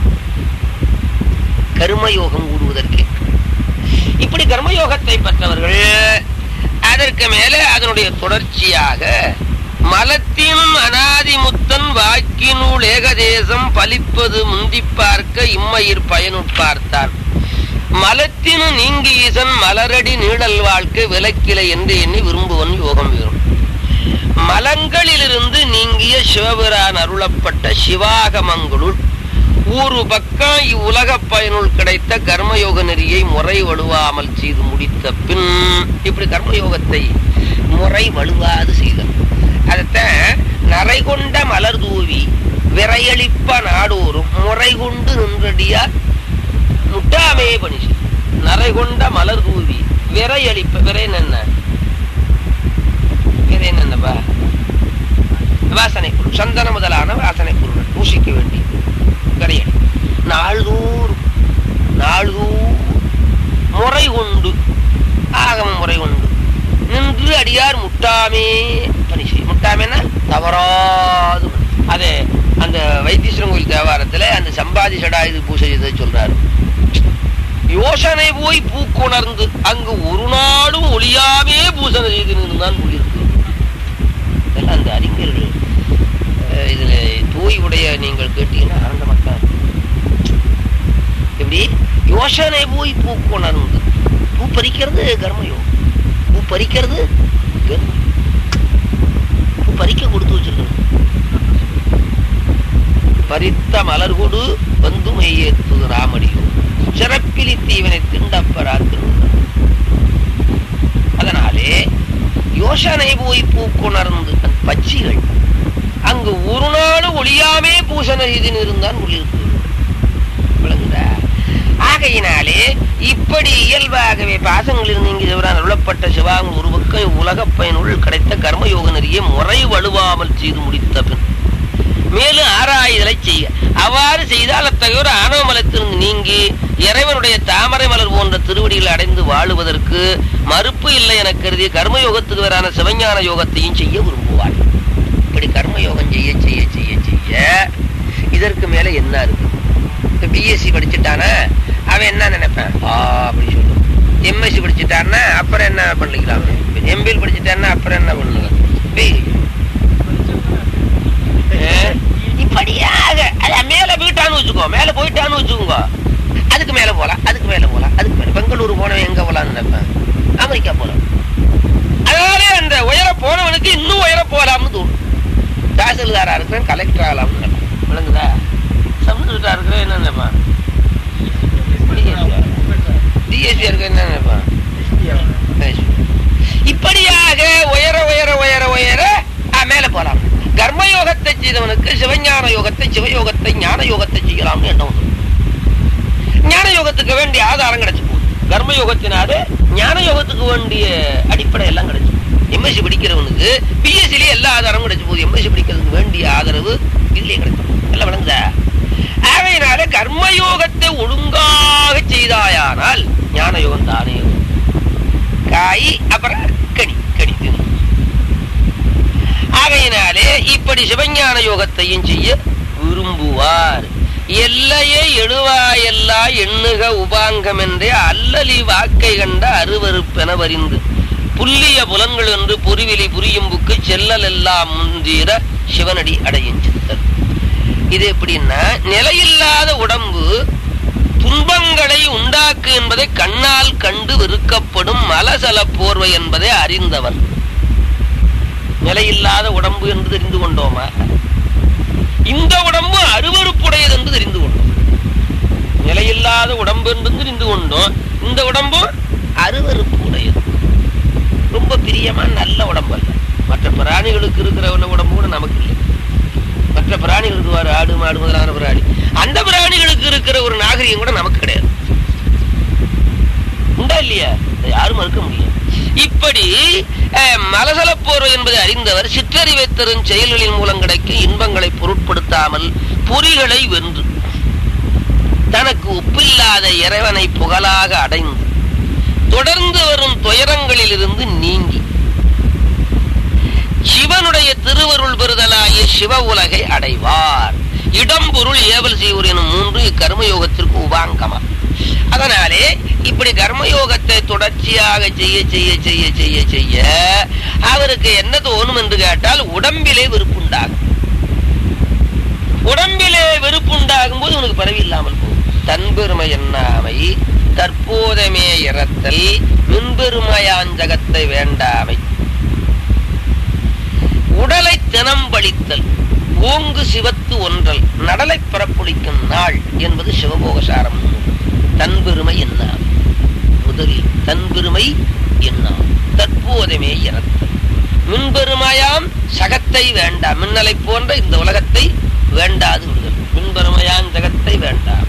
Speaker 1: கர்மயோகம் கூடுவதற்கே இப்படி கர்மயோகத்தை பெற்றவர்கள் அதற்கு மேலே அதனுடைய தொடர்ச்சியாக மலத்தினும் அனாதிமுத்தன் வாக்கினுள் ஏகதேசம் பலிப்பது முந்தி பார்க்க இம்மையிற் பயனுட்பார்த்தான் மலத்தினு நீங்கி ஈசன் மலரடி நீடல் வாழ்க்கை விலக்கிலை என்று எண்ணி விரும்புவன் யோகம் வேறும் மலங்களிலிருந்து நீங்கிய சிவபிரான் அருளப்பட்ட சிவாகமங்களுள் ஒரு பக்கம் இவ்வுலக பயனுள் கிடைத்த கர்மயோக நெறியை முறை வலுவாமல் செய்து முடித்த பின் இப்படி கர்மயோகத்தை முறை வலுவாது செய்தல் அதைத்தான் நரை கொண்ட மலர் தூவி விரையளிப்ப நாடோறும் முறை கொண்டு நின்றடியார் முட்டாமே பணிசு நரை கொண்ட மலர் தூவி விரையளிப்ப விரை என்ன விரை என்னப்பா வாசனை பொருள் சந்தன முதலான வாசனை பொருள் பூசிக்க வேண்டிய விரையளி நாள்தோறும் நாள்தோறும் முறை கொண்டு ஆகம முறை கொண்டு நின்று அடியார் முட்டாமே பணி செய்யும் முட்டாமேன்னா தவறாது பணி. அது அந்த வைத்தீஸ்வரன் கோயில் தேவாரத்துல அந்த சம்பாதி சடாயுது பூசை செய்ததை சொல்றாரு யோசனை போய் பூக்குணர்ந்து அங்கு ஒரு நாளும் ஒளியாமே பூசனை செய்து நின்றுதான் சொல்லியிருக்கு இதெல்லாம் அந்த அறிஞர்கள் அஹ், இதுல தூய் உடைய நீங்கள் கேட்டீங்கன்னா ஆனந்த மக்கள் எப்படி யோசனை போய் பூக்குணர்ந்து பூ பறிக்கிறது கர்மயோகம் பூ பறிக்கிறது கர்மம். பூ பறிக்க கொடுத்து வச்சிருக்கணும் பறித்த மலர் கொடு வந்து மெய்யேத்துது ராமடியோ சிறப்பிலி தீவனை திண்டப்பரா திருந்தார் அதனாலே யோசனை போய் பூக்குணர்ந்து அந்த பட்சிகள் அங்கு ஒரு நாள் ஒளியாமே பூசண செய்து இருந்தான் உள்ளிருக்கு விளங்குதா ஆகையினாலே இப்படி இயல்பாகவே பாசங்களில் நீங்கி சிவரான் அருளப்பட்ட சிவாங்க ஒரு பக்கம் உலக பயனுள் கிடைத்த கர்மயோக நெறிய முறை வலுவாமல் செய்து முடித்த பின் மேலும் ஆராய்தலை செய்ய அவ்வாறு செய்தால் அத்தகையோர் ஆணவ மலத்திலிருந்து நீங்கி இறைவனுடைய தாமரை மலர் போன்ற திருவடிகளை அடைந்து வாழுவதற்கு மறுப்பு இல்லை என கருதி கர்மயோகத்துக்கு வேறான சிவஞான யோகத்தையும் செய்ய விரும்புவார் இப்படி கர்மயோகம் செய்ய செய்ய செய்ய செய்ய இதற்கு மேல என்ன இருக்கு பிஎஸ்சி படிச்சுட்டானா அவன் என்ன நினைப்பான் ஆ அப்படி சொல்லும் எம்எஸ்சி படிச்சுட்டான்னா அப்புறம் என்ன பண்ணிக்கலாம் எம்பிஎல் படிச்சுட்டான்னா அப்புறம் என்ன பண்ணுங்க இப்படியாக அது மேல போயிட்டான்னு வச்சுக்கோ மேல போயிட்டான்னு வச்சுக்கோங்க அதுக்கு மேல போலாம் அதுக்கு மேல போலாம் அதுக்கு மேல பெங்களூர் போனவன் எங்க போலாம்னு நினைப்பேன் அமெரிக்கா போலாம் அதனாலே அந்த உயர போனவனுக்கு இன்னும் உயர போலாம்னு தோணும் தாசில்தாரா இருக்கிறேன் கலெக்டர் ஆகலாம்னு நினைப்பேன் விளங்குதா சமுதிரா இருக்கிறேன் என்ன நினைப்பான் டிஎஸ்சி இருக்க என்ன நினைப்பான் இப்படியாக உயர உயர உயர உயர ஆ, மேல போலாம் கர்மயோகத்தை செய்தவனுக்கு சிவஞான யோகத்தை சிவயோகத்தை ஞான யோகத்தை செய்யலாம்னு எண்ணம் வந்துடும் ஞான யோகத்துக்கு வேண்டிய ஆதாரம் கிடைச்சு போகுது கர்ம யோகத்தினாலே ஞான யோகத்துக்கு வேண்டிய அடிப்படை எல்லாம் கிடைச்சு எம்எஸ்சி படிக்கிறவனுக்கு பிஎஸ்சிலேயே எல்லா ஆதாரமும் கிடைச்சு போகுது எம்எஸ்சி படிக்கிறதுக்கு வேண்டிய ஆதரவு இதுலயே கிடைக்கும் எல்லாம் விளங்குதா ஆகையினால கர்மயோகத்தை ஒழுங்காக செய்தாயானால் ஞான யோகம் தானே வரும். காய் அப்புறம் கடி கடி தின்னு. ஆகையினாலே இப்படி சிவஞான யோகத்தையும் செய்ய விரும்புவார் எல்லையே எழுவாயெல்லா எண்ணுக உபாங்கம் என்றே அல்லலி வாக்கை கண்ட அருவருப்பென வரிந்து புல்லிய புலன்கள் என்று புரிவிலி புரியும்புக்கு செல்லல் எல்லாம் முந்தீர சிவனடி அடையும் சித்தர் இது எப்படின்னா நிலையில்லாத உடம்பு துன்பங்களை உண்டாக்கு என்பதை கண்ணால் கண்டு வெறுக்கப்படும் மலசல போர்வை என்பதை அறிந்தவர் நிலையில்லாத உடம்பு என்று தெரிந்து கொண்டோமா இந்த உடம்பு அருவருப்புடையது என்று தெரிந்து கொண்டோம் நிலையில்லாத உடம்பு என்று தெரிந்து கொண்டோம் இந்த உடம்பு அருவருப்பு உடையது ரொம்ப பிரியமா நல்ல உடம்பு அல்ல மற்ற பிராணிகளுக்கு இருக்கிற உடம்பு கூட நமக்கு இல்லை மற்ற பிராணிகளுக்கு வர ஆடு மாடு முதலான பிராணி அந்த பிராணிகளுக்கு இருக்கிற ஒரு நாகரிகம் கூட நமக்கு கிடையாது உண்டா இல்லையா அதை யாரும் மறுக்க முடியாது இப்படி அஹ், மலசலப்போர் என்பதை அறிந்தவர் சிற்றறிவை தரும் செயல்களின் மூலம் கிடைக்கும் இன்பங்களை பொருட்படுத்தாமல் பொறிகளை வென்று தனக்கு ஒப்பில்லாத இறைவனை புகழாக அடைந்து தொடர்ந்து வரும் துயரங்களிலிருந்து நீங்கி சிவனுடைய திருவருள் பெறுதலாய சிவ உலகை அடைவார் இடம்பொருள் ஏவல் செய்வோர் எனும் மூன்று இக்கர்மயோகத்திற்கு உபாங்கமா அதனாலே இப்படி கர்மயோகத்தை தொடர்ச்சியாக செய்ய செய்ய செய்ய செய்ய செய்ய அவருக்கு என்ன தோணும் என்று கேட்டால் உடம்பிலே வெறுப்புண்டாகும் உடம்பிலே வெறுப்புண்டாகும் போது உனக்கு பரவி இல்லாமல் போகும் தன்பெருமை எண்ணாமை தற்போதமே இறத்தல் மின்பெருமையாஞ்சகத்தை வேண்டாமை உடலை தினம்பளித்தல் ஓங்கு சிவத்து ஒன்றல் நடலை பரப்புளிக்கும் நாள் என்பது சிவபோகசாரம் தன்பெருமை எண்ணாமை முதலில் தன்பெருமை எண்ணாம் தற்போதமே இறத்தல் மின்பெருமையாம் சகத்தை வேண்டாம் மின்னலை போன்ற இந்த உலகத்தை வேண்டாது விடுதல் மின்பெருமையாம் ஜகத்தை வேண்டாம்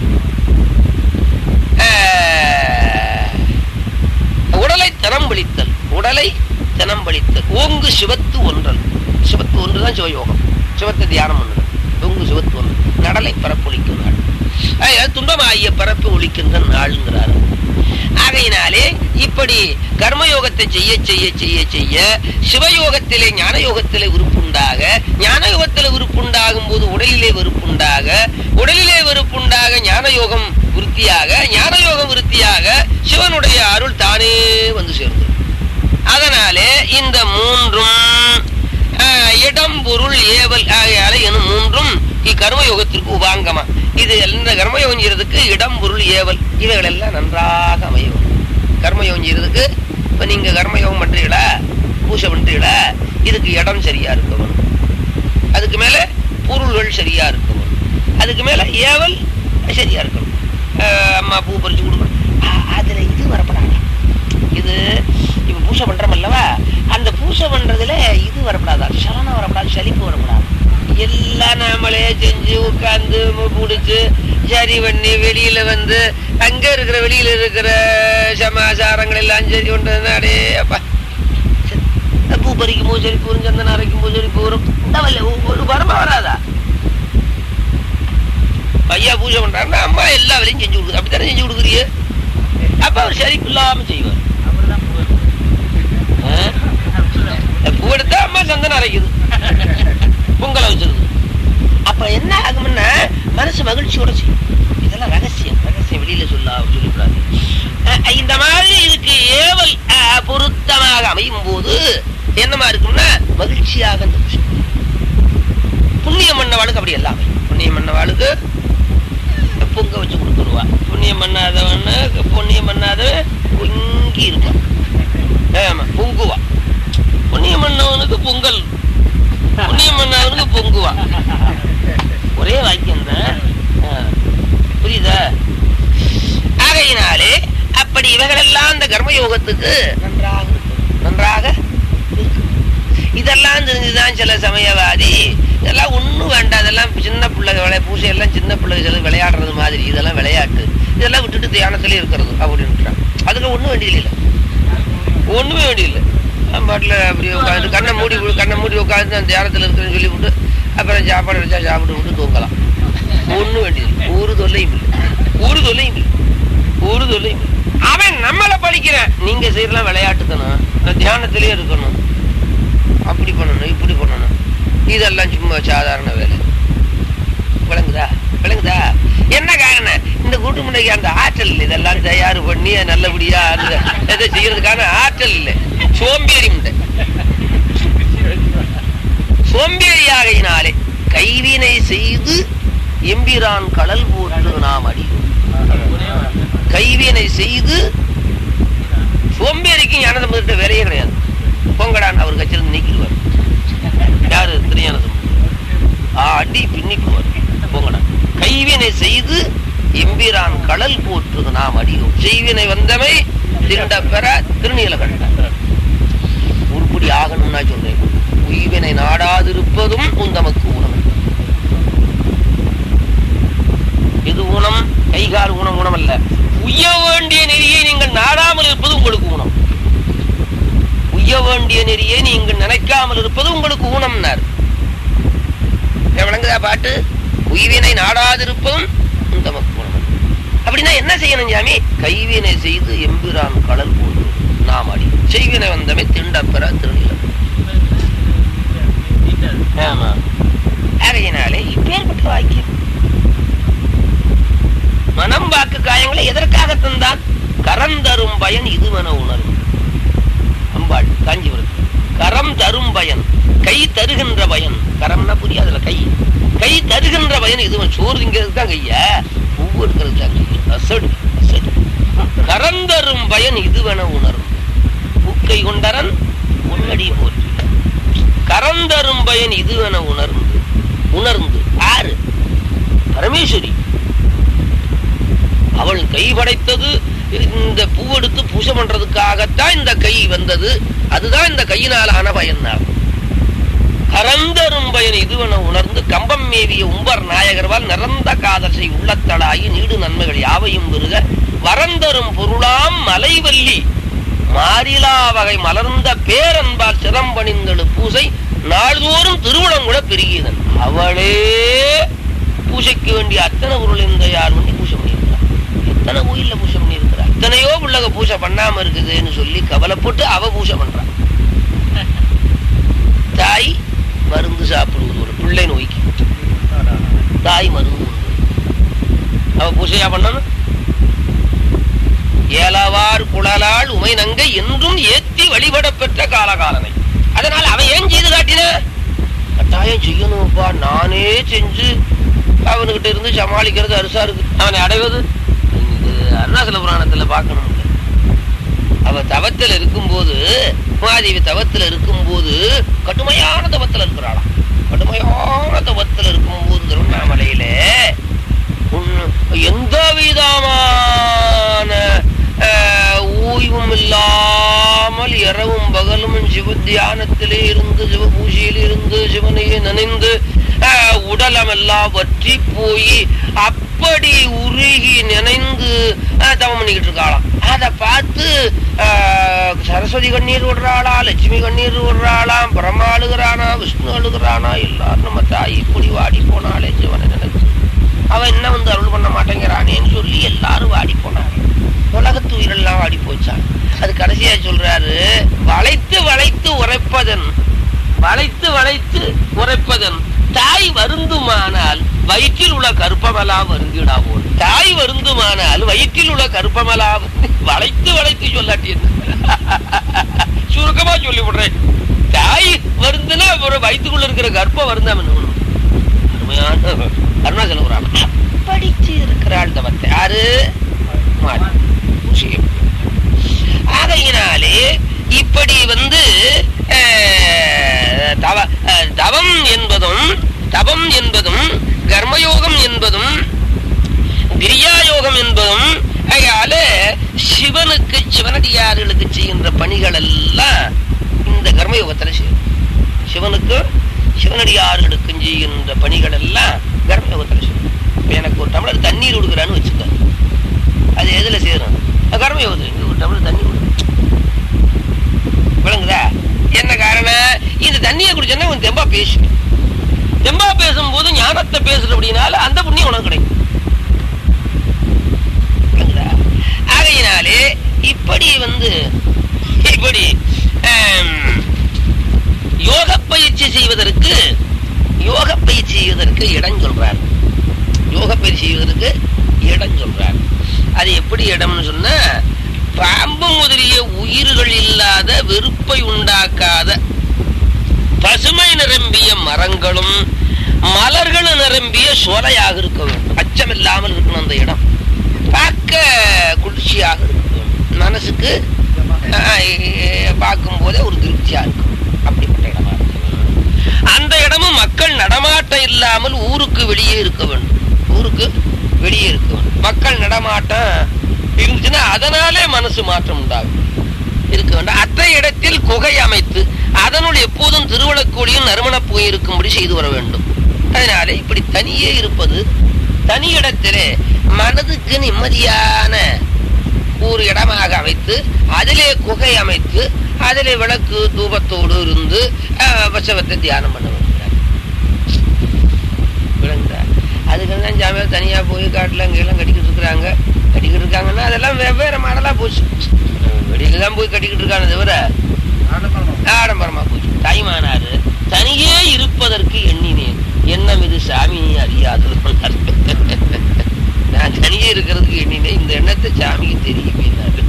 Speaker 1: ஆஹ், உடலை தினம் விழித்தல் உடலை தினம் விழித்தல் ஓங்கு சிவத்து ஒன்றல் சிவத்து ஒன்றுதான் சிவயோகம் சிவத்தை தியானம் பண்ணுது ஓங்கு சிவத்து ஒன்று நடலை பரப்பொழிக்கும் நாள் ஆகையால் துன்பமாகிய பரப்பு ஒழிக்கின்ற நாள்ங்கிறார் ஆகையினாலே இப்படி கர்மயோகத்தை செய்ய செய்ய செய்ய செய்ய சிவயோகத்திலே ஞான யோகத்திலே உறுப்புண்டாக ஞான யோகத்திலே உறுப்புண்டாகும் போது உடலிலே வெறுப்புண்டாக உடலிலே வெறுப்புண்டாக ஞான யோகம் விருத்தியாக ஞான யோகம் விருத்தியாக சிவனுடைய அருள் தானே வந்து சேர்ந்து அதனாலே இந்த மூன்றும் ஆஹ், இடம் பொருள் ஏவல் ஆகையால எனும் மூன்றும் இக்கர்மயோகத்திற்கு உபாங்கமா இது இந்த கர்மயோகம் செய்யறதுக்கு இடம் பொருள் ஏவல் இவைகள் எல்லாம் நன்றாக அமையும் கர்மயோகம் செய்யறதுக்கு இப்ப நீங்க கர்மயோகம் பண்றீங்களா பூஜை பண்றீங்களா இதுக்கு இடம் சரியா இருக்கணும் அதுக்கு மேல பொருள்கள் சரியா இருக்கணும் அதுக்கு மேல ஏவல் சரியா இருக்கணும் ஆஹ், அம்மா பூ பறிச்சு கொடுக்கணும் ஆ- அதுல இது வரப்படாது இது இப்ப பூஜை பண்றோம் அல்லவா அந்த பூஜை பண்றதுல இது வரப்படாதா சலனம் வரப்படாது சலிப்பு வரப்படாது எல்லாம் நாமளே செஞ்சு உட்கார்ந்து முடிச்சு சரி பண்ணி வெளியில வந்து அங்க இருக்கிற வெளியில இருக்கிற சமாச்சாரங்கள் எல்லாம் சரி கொண்டு அடே அப்பா சரி, பூ பறிக்கும் போது சரி பூரும் சந்தனம் அரைக்கும் போது சரி பூரும் இந்த ஒரு வரமா வராதா ஐயா பூஜை பண்றாருன்னா அம்மா எல்லா வேலையும் செஞ்சு கொடுக்குது அப்படித்தானே செஞ்சு கொடுக்குறிய அப்ப அவர் சரிப்பு இல்லாம செய்வார் ஆ? பூ எடுத்தா அம்மா சந்தனம் அரைக்குது பொங்கலை வச்சிருது அப்ப என்ன ஆகும்னா மனசு மகிழ்ச்சியோட செய்யும் இதெல்லாம் ரகசியம் ரகசியம் வெளியில சொல்ல சொல்லக்கூடாது அஹ் இந்த மாதிரி இதுக்கு ஏவல் அஹ், பொருத்தமாக அமையும் போது என்னமா இருக்கும்னா மகிழ்ச்சியாக இந்த விஷயம். புண்ணியம் பண்ணவாளுக்கு அப்படி எல்லாம் அமையும். புண்ணியம் பண்ணவாளுக்கு பொங்க வச்சு கொடுத்துருவா புண்ணியம் பண்ணாதவன் புண்ணியம் பண்ணாதவன் பொங்கி இருப்பான் ஆமா பொங்குவா புண்ணியம் பண்ணவனுக்கு பொங்கல் புண்ணியம் பண்ணவனுக்கு பொங்குவா ஒரே வாக்கியம் தான் புரியுதா ஆகையினாலே அப்படி இவைகளெல்லாம் அந்த கர்மயோகத்துக்கு நன்றாக இருக்கும். நன்றாக இருக்கும். இதெல்லாம் தெரிஞ்சுதான் சில சமயவாதி இதெல்லாம் ஒண்ணும் வேண்டாம் இதெல்லாம் சின்ன பிள்ளை விளைய பூசை எல்லாம் சின்ன பிள்ளைகள் விளையாடுறது மாதிரி இதெல்லாம் விளையாட்டு இதெல்லாம் விட்டுட்டு தியானத்திலே இருக்கிறது அப்படின்றான் அதுக்கு ஒண்ணும் வேண்டியதில்லை ஒண்ணுமே வேண்டியதில்லை நம்ம பாட்டில் அப்படி உட்காந்து கண்ணை மூடி வி- கண்ணை மூடி உட்காந்து அந்த தியானத்தில் இருக்கிறேன்னு சொல்லி விட்டு அப்புறம் சாப்பாடு வச்சா சாப்பிட்டு விட்டு தூங்கலாம் ஒண்ணும் வேண்டியதில்லை ஒரு தொல்லையும் இல்லை ஒரு தொல்லையும் இல்லை ஒரு தொல்லையும் இல்லை அவன் நம்மளை படிக்கிறேன் நீங்க செய்யலாம் விளையாட்டுத்தனம் நான் தியானத்திலே இருக்கணும் அப்படி பண்ணணும் இப்படி பண்ணணும் இதெல்லாம் சும்மா சாதாரண வேலை விளங்குதா விளங்குதா என்ன காரணம் இந்த கூட்டு முன்னைக்கு அந்த ஆற்றல் இல்லை இதெல்லாம் தயார் பண்ணி நல்லபடியா அந்த இதை செய்யறதுக்கான ஆற்றல் இல்லை சோம்பேறி முண்டை சோம்பேறியாகையினாலே கைவினை செய்து எம்பிரான் கடல் போட்டு நாம் அடியும் கைவினை செய்து சோம்பேறிக்கு ஞானசம்பந்தத்தை வேலையே கிடையாது பொங்கடான் அவர் கட்சியில் நீக்கிடுவார் யாரு திருஞான அடி பின்னிக்குவார் பொங்கடான் கைவினை செய்து எம்பிரான் கடல் போற்றுது நாம் அடியோம் செய்வினை வந்தமை திருண்ட பெற திருநீல கண்ட உருப்படி ஆகணும்னா சொல்றேன் உய்வினை நாடாதிருப்பதும் உந்தமக்கு உணவு இது ஊனம் கைகால் ஊனம் ஊனம் அல்ல உய்ய வேண்டிய நெறியை நீங்கள் நாடாமல் இருப்பது உங்களுக்கு ஊனம் செய்ய வேண்டிய நெறியை நீங்கள் நினைக்காமல் இருப்பது உங்களுக்கு ஊனம்னார் விளங்குதா பாட்டு உய்வினை நாடாதிருப்பதும் இந்த ஊனம் அப்படின்னா என்ன செய்யணும் சாமி கைவினை செய்து எம்பிரான் கடல் போன்று நாம் அடி செய்வினை வந்தமை திண்டப்பெற திருநிலம் ஆமா ஆகையினாலே இப்பேற்பட்ட வாக்கியம் மனம் வாக்கு காயங்களை எதற்காக தந்தான் கரம் தரும் பயன் இதுவென உணரும் அம்பாள் காஞ்சிபுரம் கரம் தரும் பயன் கை தருகின்ற பயன் கரம்னா புரியாதுல கை கை தருகின்ற பயன் இதுவன் சோறு திங்கிறதுக்கு தான் கைய பூவு எடுக்கிறது தான் கை அசடு அசடு கரம் தரும் பயன் இதுவென உணரும் உக்கை கொண்டரன் உன்னடி போற்றி கரந்தரும் பயன் இதுவென உணர்ந்து உணர்ந்து ஆறு பரமேஸ்வரி அவள் கை படைத்தது இந்த பூவெடுத்து பூஜை பண்றதுக்காகத்தான் இந்த கை வந்தது அதுதான் இந்த கையினாலான பயன்னால் கரந்தரும் பயன் இதுவென உணர்ந்து கம்பம் மேவிய உம்பர் நாயகர்வால் நிறந்த காதசை உள்ளத்தளாகி நீடு நன்மைகள் யாவையும் பெருக வரந்தரும் பொருளாம் மலைவல்லி மாறிலா வகை மலர்ந்த பேரன்பால் சிரம்பணிந்தழு பூசை நாள்தோறும் திருமணம் கூட பெருகியதன் அவளே பூஜைக்கு வேண்டிய அத்தனை பொருள் இந்த யார் பண்ணி பூஜை பண்ணியிருக்கிறார் எத்தனை கோயில்ல பூஜை பண்ணியிருக்கிறார் எத்தனையோ பிள்ளைக பூஜை பண்ணாம இருக்குதுன்னு சொல்லி கவலைப்பட்டு அவ பூஜை பண்றான் தாய் மருந்து சாப்பிடுவது ஒரு பிள்ளை நோய்க்கு தாய் மருந்து உண்டு. அவ பூஜையா பண்ணணும் ஏலவார் குழலால் உமை நங்கை என்றும் ஏத்தி வழிபட பெற்ற காலகாலனை அதனால் அவன் ஏன் செய்து காட்டின கட்டாயம் செய்யணும்ப்பா நானே செஞ்சு அவனுக்கிட்ட இருந்து சமாளிக்கிறது அரிசா இருக்கு அவனை அடைவது இது அருணாசல புராணத்துல பார்க்கணும் அவ தவத்தில் இருக்கும்போது உமாதேவி தவத்தில் இருக்கும்போது கடுமையான தவத்தில் இருக்கிறாளாம் கடுமையான தவத்தில் இருக்கும்போது திருவண்ணாமலையில உன்- எந்த விதமான அஹ், ஓய்வும் இல்லாமல் இரவும் பகலும் சிவ தியானத்திலே இருந்து சிவ பூஜையில் இருந்து சிவனையே நினைந்து அஹ், உடலமெல்லாம் வற்றி போய் அப்படி உருகி நினைந்து அஹ், தவம் பண்ணிக்கிட்டு இருக்காளாம் அதை பார்த்து அஹ், சரஸ்வதி கண்ணீர் விடுறாளா லட்சுமி கண்ணீர் விடுறாளாம் பிரம்மா அழுகிறானா விஷ்ணு அழுகிறானா எல்லாரும் நம்ம தாய் இப்படி வாடி போனாலே சிவனை நினைச்சு அவன் என்ன வந்து அருள் பண்ண மாட்டேங்கிறானேன்னு சொல்லி எல்லாரும் வாடி போனாங்க உலகத்து உயிரெல்லாம் வாடி போச்சான் அது கடைசியா சொல்றாரு வளைத்து வளைத்து உரைப்பதன் வளைத்து வளைத்து உரைப்பதன் தாய் வருந்துமானால் வயிற்றில் உள்ள கருப்பமெல்லாம் வருந்திடாவோ தாய் வருந்துமானால் வயிற்றில் உள்ள கருப்பமெல்லாம் வளைத்து வளைத்து சொல்லாட்டி என்ன? சுருக்கமா சொல்லி விடுறேன் தாய் வருந்துனா ஒரு வயிற்றுக்குள்ள இருக்கிற கர்ப்பம் வருந்தாம என்ன பண்ணும்? அருமையான அருணாச்சல புராணம் படிச்சு இருக்கிறாள் தவத்தை யாரு மாறி. விஷயம். ஆகையினாலே இப்படி வந்து அஹ், தவ அஹ், தவம் என்பதும் தவம் என்பதும் கர்மயோகம் என்பதும் கிரியாயோகம் என்பதும் அதனால சிவனுக்கு சிவனடியார்களுக்கு செய்கின்ற பணிகள் எல்லாம் இந்த கர்மயோகத்துல செய்யும் சிவனுக்கு சிவனடியார்களுக்கும் செய்கின்ற பணிகள் எல்லாம் கர்மயோகத்துல செய்யும் இப்ப எனக்கு ஒரு டம்ளர் தண்ணீர் கொடுக்குறான்னு வச்சுக்க அது எதுல சேரும் அது கர்மயோகத்துல இங்க ஒரு டம்ளர் தண்ணி கொடு. விளங்குதா என்ன காரணம் இந்த தண்ணியை குடிச்சோன்னா உன் தெம்பா பேசு தெம்பா பேசும்போது ஞானத்தை பேசுற அப்படின்னால அந்த புண்ணியம் உனக்கு கிடைக்கும் விளங்குதா? ஆகையினாலே இப்படி வந்து இப்படி ஆம், யோக பயிற்சி செய்வதற்கு யோக பயிற்சி செய்வதற்கு இடம் சொல்றார் யோக பயிற்சி செய்வதற்கு இடம் சொல்றார் அது எப்படி இடம்னு சொன்னா பாம்பு முதலிய உயிர்கள் இல்லாத வெறுப்பை உண்டாக்காத பசுமை நிரம்பிய மரங்களும் மலர்களும் நிரம்பிய சோலையாக இருக்க வேண்டும் அச்சம் இல்லாமல் இருக்கணும் அந்த இடம் பார்க்க குளிர்ச்சியாக இருக்க வேண்டும் மனசுக்கு பார்க்கும் போதே ஒரு திருப்தியா இருக்கும் அப்படிப்பட்ட இடமா இருக்க வேண்டும். அந்த இடமும் மக்கள் நடமாட்டம் இல்லாமல் ஊருக்கு வெளியே இருக்க வேண்டும் ஊருக்கு வெளியே இருக்க வேண்டும் மக்கள் நடமாட்டம் இருந்துச்சுன்னா அதனாலே மனசு மாற்றம் உண்டாகும் இருக்க வேண்டும் அத்த இடத்தில் குகை அமைத்து அதனுள் எப்போதும் திருவளக்கோடியும் நறுமணப் புகை இருக்கும்படி செய்து வர வேண்டும் அதனாலே இப்படி தனியே இருப்பது தனி இடத்திலே மனதுக்கு நிம்மதியான ஒரு இடமாக அமைத்து அதிலே குகை அமைத்து அதில் விளக்கு தூபத்தோடு இருந்து அஹ், வசவத்தை தியானம் பண்ண வேண்டியது விளங்குதா அதுக்கெல்லாம் ஜாமியார் தனியா போய் காட்டுல அங்கெல்லாம் கட்டிக்கிட்டு இருக்கிறாங்க கட்டிக்கிட்டு இருக்காங்கன்னா அதெல்லாம் வெவ்வேறு மாடலா போச்சு வெளியில தான் போய் கட்டிக்கிட்டு இருக்கானே தவிர ஆடம்பரமா போச்சு தாய்மானாரு தனியே இருப்பதற்கு எண்ணினேன் எண்ணம் இது சாமி அறியாது நான் தனியே இருக்கிறதுக்கு எண்ணினேன் இந்த எண்ணத்தை சாமிக்கு தெரியுமே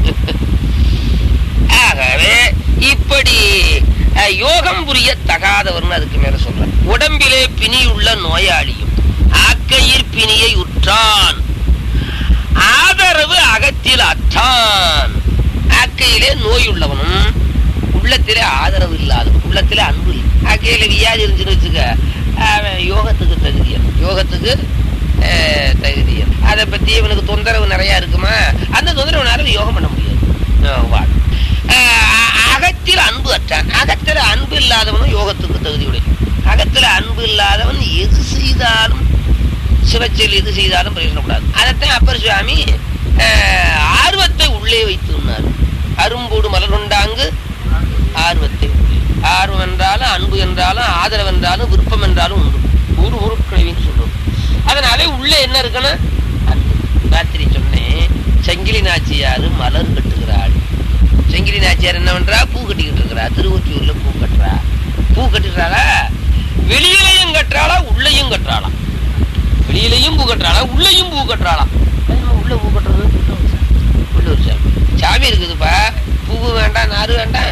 Speaker 1: ஆகவே இப்படி அஹ், யோகம் புரிய தகாதவர்னு அதுக்கு மேல சொல்றேன் உடம்பிலே பிணியுள்ள நோயாளியும் ஆக்கையில் பிணியை உற்றான் ஆதரவு அகத்தில் அற்றான் ஆக்கையிலே நோய் உள்ளவனும் உள்ளத்திலே ஆதரவு இல்லாதவன் உள்ளத்திலே அன்பு இல்லை. ஆக்கையில வியாதி இருந்துச்சுன்னு வச்சுக்க அவன் யோகத்துக்கு தகுதியன் யோகத்துக்கு அஹ், தகுதியன் அதை பத்தி இவனுக்கு தொந்தரவு நிறைய இருக்குமா அந்த தொந்தரவுனால யோகம் பண்ண முடியாது அஹ், வாழ். அஹ், அகத்தில் அன்பு அற்றான் அகத்தில் அன்பு இல்லாதவனும் யோகத்துக்கு தகுதியுடைய அகத்தில் அன்பு இல்லாதவன் எது செய்தாலும் சிவச்செல் எது செய்தாலும் பிரயோஜனப்படாது அதைத்தான் அப்பர் சுவாமி அஹ், ஆர்வத்தை உள்ளே வைத்துனார் அரும்போடு மலர் கொண்டாங்கு ஆர்வத்தை உள்ளே ஆர்வம் என்றாலும் அன்பு என்றாலும் ஆதரவு என்றாலும் விருப்பம் என்றாலும் உண்டு ஒரு பொருட்களைவின்னு சொல்லுவோம் அதனாலே உள்ளே என்ன இருக்கணும் அன்பு ராத்திரி சொன்னேன் சங்கிலி நாச்சியாரு மலர் கட்டுகிறாள் செங்கிலி நாச்சியார் என்ன பண்றா பூ கட்டிக்கிட்டு இருக்கிறா திருவொற்றியூர்ல பூ கட்டுறா பூ கட்டுறாளா வெளியிலையும் கட்டுறாளா உள்ளேயும் கட்டுறாளா வெளியிலையும் பூ கட்டுறாளா உள்ளேயும் பூ கட்டுறாளா அது நம்ம உள்ள பூ கட்டுறது உள்ள ஒரு சாமி சாமி இருக்குதுப்பா பூ வேண்டாம் நாறு வேண்டாம்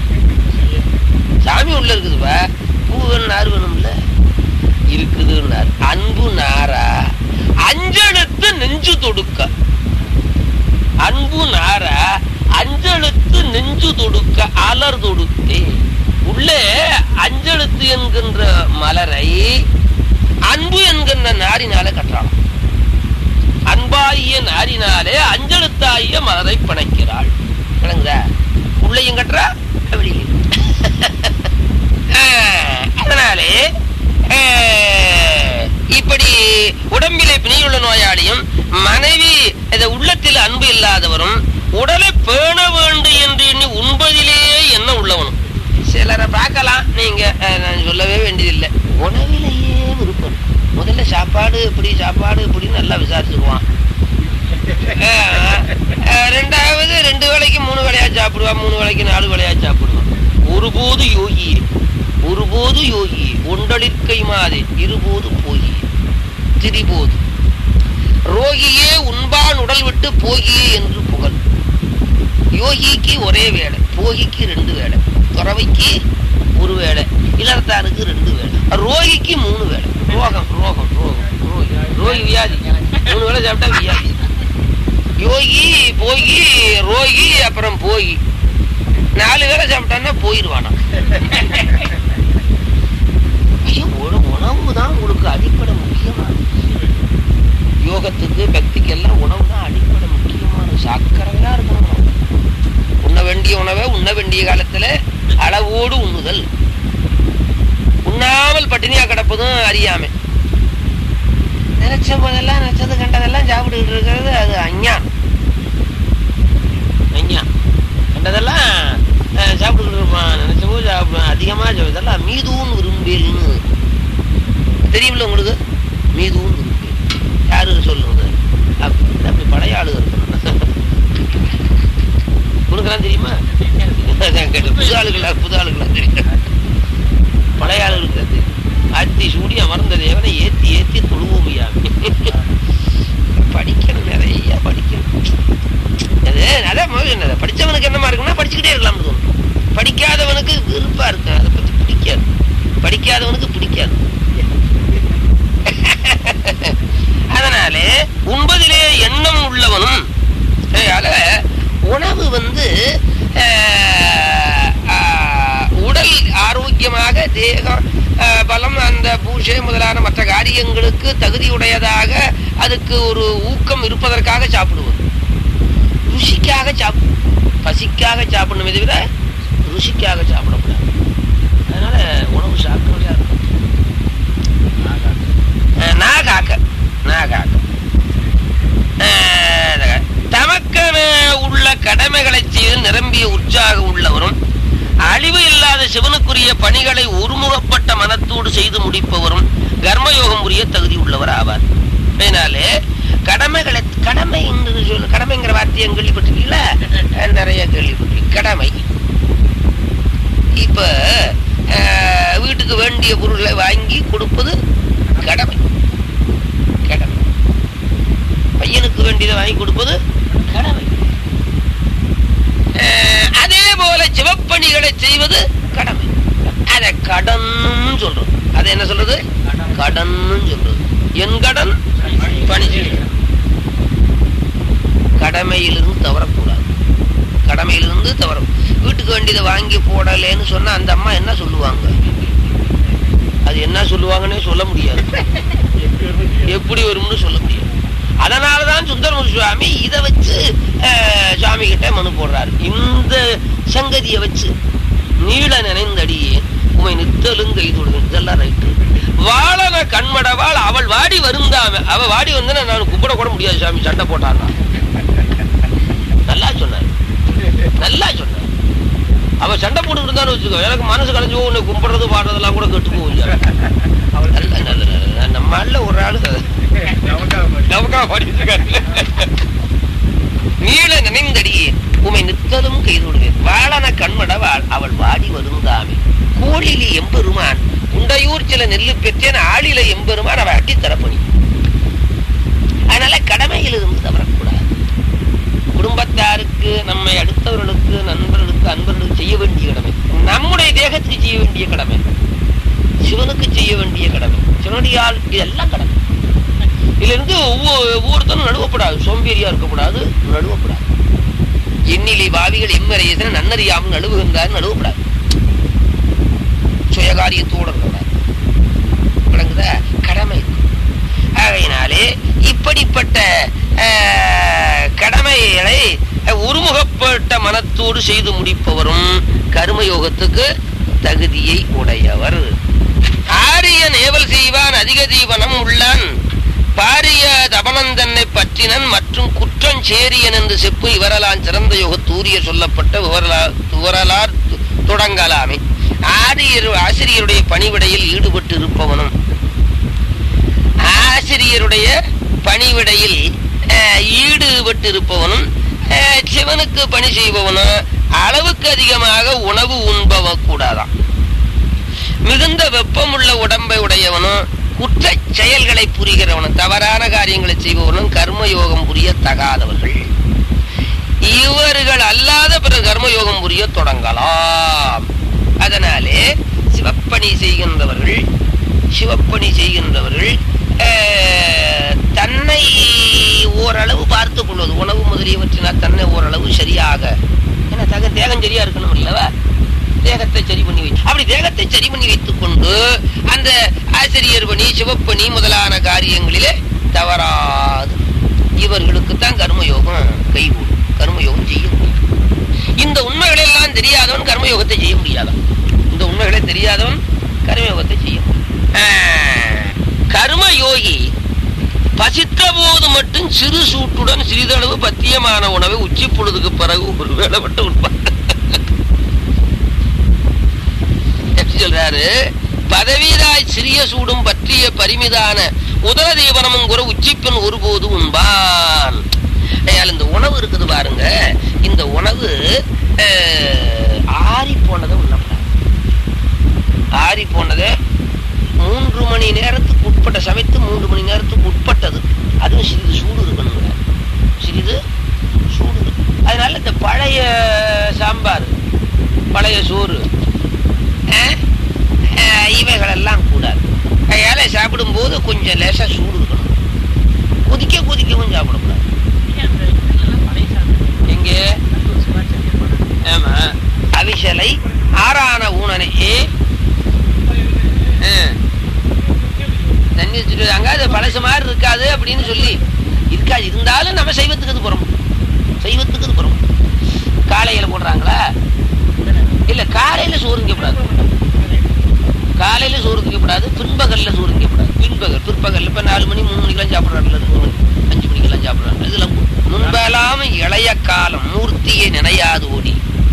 Speaker 1: சாமி உள்ள இருக்குதுப்பா பூ வேணும் நாறு வேணும்ல இருக்குதுன்னார் அன்பு நாரா அஞ்செழுத்து நெஞ்சு தொடுக்க அன்பு நார அஞ்செழுத்து நெஞ்சு தொடுக்க அலர் தொடுத்தே உள்ளே அஞ்செழுத்து என்கின்ற மலரை அன்பு என்கின்ற நாரினால கட்டுறாளாம் அன்பாகிய நாரினாலே அஞ்செழுத்தாகிய மலரை பிணைக்கிறாள் விளங்குதா உள்ளையும் கட்டுறா வெளியிலையும் ஆஹ், அதனாலே ஆஹ், இப்படி உடம்பிலே பிணியுள்ள நோயாளியும் மனைவி இந்த உள்ளத்தில் அன்பு இல்லாதவரும் உடலை பேண வேண்டும் என்று எண்ணி உண்பதிலேயே என்ன உள்ளவனும் சிலரை பார்க்கலாம் நீங்க அஹ், நான் சொல்லவே வேண்டியதில்லை உணவிலேயே விருப்பம் முதல்ல சாப்பாடு எப்படி சாப்பாடு எப்படின்னு நல்லா விசாரிச்சுக்குவான் அஹ், அஹ், ரெண்டாவது ரெண்டு வேளைக்கு மூணு வேளையா சாப்பிடுவான் மூணு வேளைக்கு நாலு வேளையா சாப்பிடுவான் ஒருபோது யோகி ஒருபோது யோகி ஒன்றளிற்கை மாதே இருபோது போகி திரிபோது ரோகியே உண்பான் உடல் விட்டு போகியே என்று புகழ் யோகிக்கு ஒரே வேலை போகிக்கு ரெண்டு வேலை துறவைக்கு ஒரு வேலை இளர்த்தாருக்கு ரெண்டு வேலை ரோகிக்கு மூணு வேலை ரோகம் ரோகம் ரோகம் ரோகி ரோகி வியாதி மூணு வேலை சாப்பிட்டா வியாதி யோகி போகி ரோகி அப்புறம் போகி நாலு வேலை சாப்பிட்டான்னா போயிடுவானா ஐயோ, உண- உணவு தான் உங்களுக்கு அடிப்படை முக்கியமானது யோகத்துக்கு பக்திக்கு எல்லாம் உணவு தான் அடிப்படை முக்கியமான சக்கரையா இருக்கணும் உண்ண வேண்டிய உணவை உண்ண வேண்டிய காலத்துல அளவோடு உண்ணுதல் உண்ணாமல் பட்டினியா கிடப்பதும் அறியாமை நினைச்ச போதெல்லாம் நினைச்சது கண்டதெல்லாம் சாப்பிட்டுக்கிட்டு இருக்கிறது அது அஞ்ஞானம் அஞ்ஞானம் கண்டதெல்லாம் அஹ், சாப்பிட்டுக்கிட்டு இருப்பான் நினைச்ச போது சாப்பிடுவான் அதிகமா சாப்பிடு- இதெல்லாம் மீதூன் விரும்பேல்னு தெரியுமில்ல உங்களுக்கு மீதூன் விரும்பேல் யாரு சொல்லுங்க அப்படி அப்படி பழைய ஆளு இருக்கணும் உனக்கெல்லாம் தெரியுமா அதான் கேட்டேன். புது ஆளுகளா புது ஆளுகளா தெரியும் பழைய ஆளுகளுக்கு அது அத்தி சூடி அமர்ந்த தேவனை ஏத்தி ஏத்தி தொழுவோமையாமி படிக்கணும் நிறைய படிக்கணும் அது அதான் முதல்ல என்னது படிச்சவனுக்கு என்னமா இருக்குன்னா படிச்சுக்கிட்டே இருக்கலாம்னு தோணும் படிக்காதவனுக்கு விருப்பா இருக்கு அதை பத்தி பிடிக்காது படிக்காதவனுக்கு பிடிக்காது அதனாலே உண்பதிலே எண்ணம் உள்ளவனும் அதனால உணவு வந்து அஹ், ஆஹ், உடல் ஆரோக்கியமாக தேகம் அஹ், பலம் அந்த பூஜை முதலான மற்ற காரியங்களுக்கு தகுதியுடையதாக அதுக்கு ஒரு ஊக்கம் இருப்பதற்காக சாப்பிடுவது ருசிக்காக சாப்பிடு பசிக்காக சாப்பிடணுமே தவிர ருசிக்காக சாப்பிடக்கூடாது அதனால உணவு சாப்பிடுறதா இருக்கும் அஹ், நான் காக்க நான் காக்க அஹ், தமக்கென உள்ள கடமைகளை செய்து நிரம்பிய உற்சாகம் உள்ளவரும் அழிவு இல்லாத சிவனுக்குரிய பணிகளை ஒருமுகப்பட்ட மனத்தோடு செய்து முடிப்பவரும் கர்மயோகம் புரிய தகுதி உள்ளவர் ஆவார் அதனாலே கடமைகளை கடமை என்று சொல்ல கடமைங்கிற வார்த்தையை கேள்விப்பட்டிருக்கீங்களா அஹ் நிறைய கேள்விப்பட்டிருக்கீங்க கடமை இப்ப அஹ், வீட்டுக்கு வேண்டிய பொருளை வாங்கி கொடுப்பது கடமை கடமை பையனுக்கு வேண்டியதை வாங்கி கொடுப்பது கடமை அஹ், அதே போல சிவப்பணிகளை செய்வது கடமை அத கடன் சொல்றது அது என்ன சொல்றது கடன் சொல்றது என் கடன் பணி செய்யணும் கடமையிலிருந்து தவறக்கூடாது கடமையிலிருந்து தவற வீட்டுக்கு வேண்டியதை வாங்கி போடலேன்னு சொன்னா அந்த அம்மா என்ன சொல்லுவாங்க அது என்ன சொல்லுவாங்கன்னே சொல்ல முடியாது எப்படி வரும்னு சொல்ல முடியாது அதனாலதான் சுந்தரமூர்த்தி சுவாமி இதை வச்சு அஹ், சுவாமி கிட்ட மனு போடுறாரு இந்த சங்கதியை வச்சு நீள நினைந்தடியே உமை நித்தலும் கைதொடுங்க இதெல்லாம் ரைட்டு வாழன கண்மடவாள் அவள் வாடி வருந்தாம அவ வாடி வந்தா நான் கும்பிட கூட முடியாது சாமி சண்டை போட்டான்னா நல்லா சொன்னார் நல்லா சொன்னார் அவ சண்டை போட்டு இருந்தான்னு வச்சுக்கோ எனக்கு மனசு கலைஞ்சு உன்னை கும்பிடுறது பாடுறதெல்லாம் கூட கெட்டு போகும் நல்ல நல்ல நல்ல நம்ம ஆள்ல ஒரு ஆளு நமக்கா பாடிட்டு இருக்காரு நீள நினைந்தடியே உமை நித்தலும் கைதொடுவேன் வாழன கண்மடவாள் அவள் வாடி வருந்தாமே கோழிலி எம்பெருமான் உண்டையூர் சில நெல்லு பெற்றேன் ஆளில எம்பெருமான் அவள் அடி தரப்பணி அதனால கடமையில் இருந்து தவறக்கூடாது குடும்பத்தாருக்கு நம்மை அடுத்தவர்களுக்கு நண்பர்களுக்கு அன்பர்களுக்கு செய்ய வேண்டிய கடமை நம்முடைய தேகத்துக்கு செய்ய வேண்டிய கடமை சிவனுக்கு செய்ய வேண்டிய கடமை சிவனுடைய ஆள் இதெல்லாம் கடமை இதுல இருந்து ஒவ்வொரு ஒவ்வொருத்தரும் நடுவப்படாது சோம்பேறியா இருக்கக்கூடாது நடுவப்படாது எண்ணிலை பாவிகள் எம்மறையசன நன்னறியாமல் நடுவுகின்றார் நடுவப்படாது சுயகாரியத்தோடு இருக்கக்கூடாது விளங்குதா கடமை ஆகையினாலே இப்படிப்பட்ட அஹ், கடமைகளை அஹ், ஒருமுகப்பட்ட மனத்தோடு செய்து முடிப்பவரும் கர்மயோகத்துக்கு தகுதியை உடையவர் ஆரியன் ஏவல் செய்வான் அதிக தீவனம் உள்ளான் பாரிய தபனந்தன்னை பற்றினன் மற்றும் குற்றம் சேரியன் என்று செப்பு இவரலான் சிறந்த யோக தூரிய சொல்லப்பட்ட விவரலா- விவரலார் து- தொடங்கலாமே ஆரியர் ஆசிரியருடைய பணிவிடையில் ஈடுபட்டு இருப்பவனும் ஆசிரியருடைய பணிவிடையில் அஹ், ஈடுபட்டு இருப்பவனும் அஹ், சிவனுக்கு பணி செய்பவனும் அளவுக்கு அதிகமாக உணவு உண்பவ கூடாதான் மிகுந்த வெப்பமுள்ள உடம்பை உடையவனும் குற்ற செயல்களை புரிகிறவனும் தவறான காரியங்களை செய்பவனும் கர்மயோகம் புரிய தகாதவர்கள் இவர்கள் அல்லாத பிற கர்மயோகம் புரிய தொடங்கலாம் அதனாலே சிவப்பணி செய்கின்றவர்கள் சிவப்பணி செய்கின்றவர்கள் அஹ், தன்னை ஓரளவு பார்த்து கொள்வது உணவு முதலியவற்றினால் தன்னை ஓரளவு சரியாக ஏன்னா தக தேகம் சரியா இருக்கணும் இல்லவா தேகத்தை சரி பண்ணி வை அப்படி தேகத்தை சரி பண்ணி வைத்துக் கொண்டு அந்த ஆசிரியர் பணி சிவப்பணி முதலான காரியங்களிலே தவறாது இவர்களுக்கு தான் கர்மயோகம் கைகூடும் கர்மயோகம் செய்ய முடியும் இந்த உண்மைகளை எல்லாம் தெரியாதவன் கர்மயோகத்தை செய்ய முடியாதான் இந்த உண்மைகளை தெரியாதவன் கர்மயோகத்தை செய்ய முடியும் ஆஹ், கர்மயோகி பசித்த போது மட்டும் சிறு சூட்டுடன் சிறிதளவு பத்தியமான உணவை உச்சி பொழுதுக்கு பிறகு ஒரு வேளை மட்டும் உண்பான் எப்படி சொல்றாரு பதவிதாய் சிறிய சூடும் பற்றிய பரிமிதான உதர தீவனமும் கூட உச்சிப்பெண் ஒருபோது உண்பான் ஐயால் இந்த உணவு இருக்குது பாருங்க இந்த உணவு அஹ், ஆறி போனதை உண்ணப்படாது ஆறி போனதை மூன்று மணி நேரத்துக்கு உட்பட்ட சமைத்து மூன்று மணி நேரத்துக்கு உட்பட்டது அதுவும் சிறிது சூடு இருக்கணுங்க சிறிது சூடு இருக்கணும். அதனால இந்த பழைய சாம்பார் பழைய சோறு அஹ், அஹ், இவைகளெல்லாம் கூடாது அதனால சாப்பிடும்போது கொஞ்சம் லேசா சூடு இருக்கணும் கொதிக்க கொதிக்கவும் சாப்பிடக்கூடாது எங்க ஆமா அவிசலை ஆறான ஊனனை ஏ ஆ. தண்ணி வச்சுட்டு அங்க அது பழசு மாதிரி இருக்காது அப்படின்னு சொல்லி இருக்காது இருந்தாலும் நம்ம சைவத்துக்கு இது போறோம் சைவத்துக்கு இது போறோம் காலையில போடுறாங்களா இல்ல காலையில சோறு திங்கக்கூடாது காலையில சோறு திங்கக்கூடாது பின்பகல்ல சோறு திங்கக்கூடாது பின்பகல் பிற்பகல் இப்ப நாலு மணி மூணு மணிக்கெல்லாம் சாப்பிடுறாங்கல்ல ரெண்டு மணி அஞ்சு மணிக்கெல்லாம் சாப்பிடுறாங்க இதெல்லாம் முன்பெல்லாம் இளைய காலம் மூர்த்தியை நினையாது ஓடி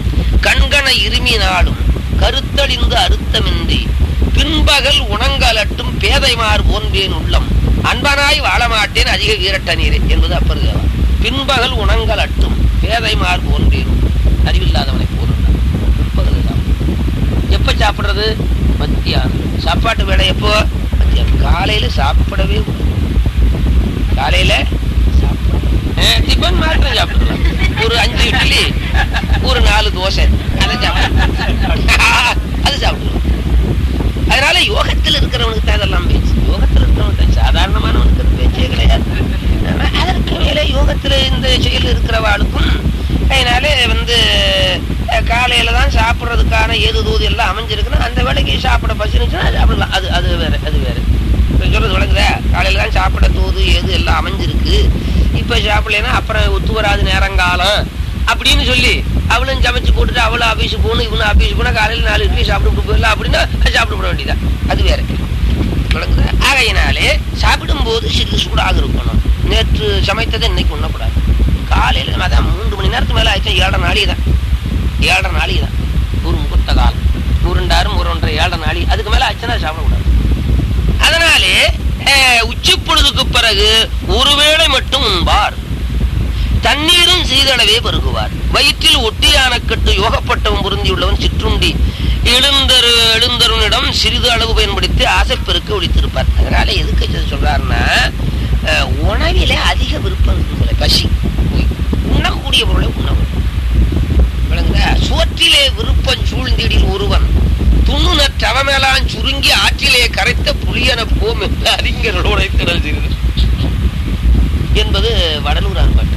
Speaker 1: கண்கண இருமி நாடும் கருத்தழிந்து அறுத்தமின்றி பின்பகல் உணங்கலட்டும் பேதைமார் போன்றேன் உள்ளம் அன்பனாய் வாழமாட்டேன் அதிக வீரட்ட நீரே என்பது அப்பர் தேவா பின்பகல் உணங்கலட்டும் பேதைமார் போன்றேன் அறிவில்லாதவனை போன்றான் பிற்பகல் சாப்பிடு. எப்ப சாப்பிடுறது மத்தியானம் சாப்பாட்டு வேலை எப்போ மத்தியானம் காலையில சாப்பிடவே கூடாது காலையில சாப்பிட டிஃபன் மாத்திரம் சாப்பிடலாம் ஒரு அஞ்சு இட்லி ஒரு நாலு தோசை அதை சாப்பிடலாம் அது சாப்பிடலாம் அதனால யோகத்தில் இருக்கிறவனுக்கு தான் அதெல்லாம் பேச்சு யோகத்தில் இருக்கிறவனுக்கு சாதாரணமானவனுக்கு அது பேச்சே கிடையாது ஆனா, அதற்கு மேலே யோகத்தில் இந்த செயல் இருக்கிறவாளுக்கும் அதனால வந்து அஹ், காலையில தான் சாப்பிட்றதுக்கான ஏது தூது எல்லாம் அமைஞ்சிருக்குன்னா அந்த வேலைக்கு சாப்பிட பசினுச்சுன்னா அது சாப்பிடலாம் அது அது வேற அது வேற இப்ப சொல்றது விளங்குதா காலையில தான் சாப்பிட தூது ஏது எல்லாம் அமைஞ்சிருக்கு இப்ப சாப்பிடலைன்னா அப்புறம் ஒத்து வராது நேரங்காலம் அப்படின்னு சொல்லி அவளும் சமைச்சு போட்டுட்டு அவளும் ஆபீஸ் போகணும் இவனும் ஆபீஸ் போனா காலையில நாலு இட்லி சாப்பிட்டு போயிடலாம் அப்படின்னா சாப்பிட்டு போட வேண்டியதான் அது வேற விளங்குதா ஆகையினாலே சாப்பிடும் போது சிறிது சூடாக இருக்கணும் நேற்று சமைத்ததை இன்னைக்கு உண்ணக்கூடாது காலையில அதான் மூன்று மணி நேரத்துக்கு மேல ஆயிடுச்சு ஏழரை நாளைக்கு தான் ஏழரை நாளைக்கு தான் ஒரு முகூர்த்த காலம் உருண்டாறு ஒரு ஒன்றரை ஏழரை நாளி அதுக்கு மேல ஆச்சுன்னா சாப்பிடக்கூடாது அதனாலே அஹ், உச்சி பொழுதுக்கு பிறகு ஒருவேளை மட்டும் உண்பார் தண்ணீரும் சீதளவே பருகுவார் வயிற்றில் ஒட்டியான கட்டு யோகப்பட்டவன் பொருந்தியுள்ளவன் சிற்றுண்டி எழுந்தரு எழுந்தருனிடம் சிறிது அளவு பயன்படுத்தி ஆசைப்பெருக்க ஒழித்திருப்பார் அதனால எதுக்கு இது சொல்றாருன்னா அஹ், உணவிலே அதிக விருப்பம் இருக்குங்களே பசி உண்ணக்கூடிய பொருளை உண்ணவும் விளங்குதா சோற்றிலே விருப்பம் சூழ்ந்திடில் ஒருவன் துண்ணுன தவமேலான் சுருங்கி ஆற்றிலே கரைத்த புலியன போம் என்று அறிஞர்களோட திரள் செய்தது என்பது வடலூர் அன்பாட்டு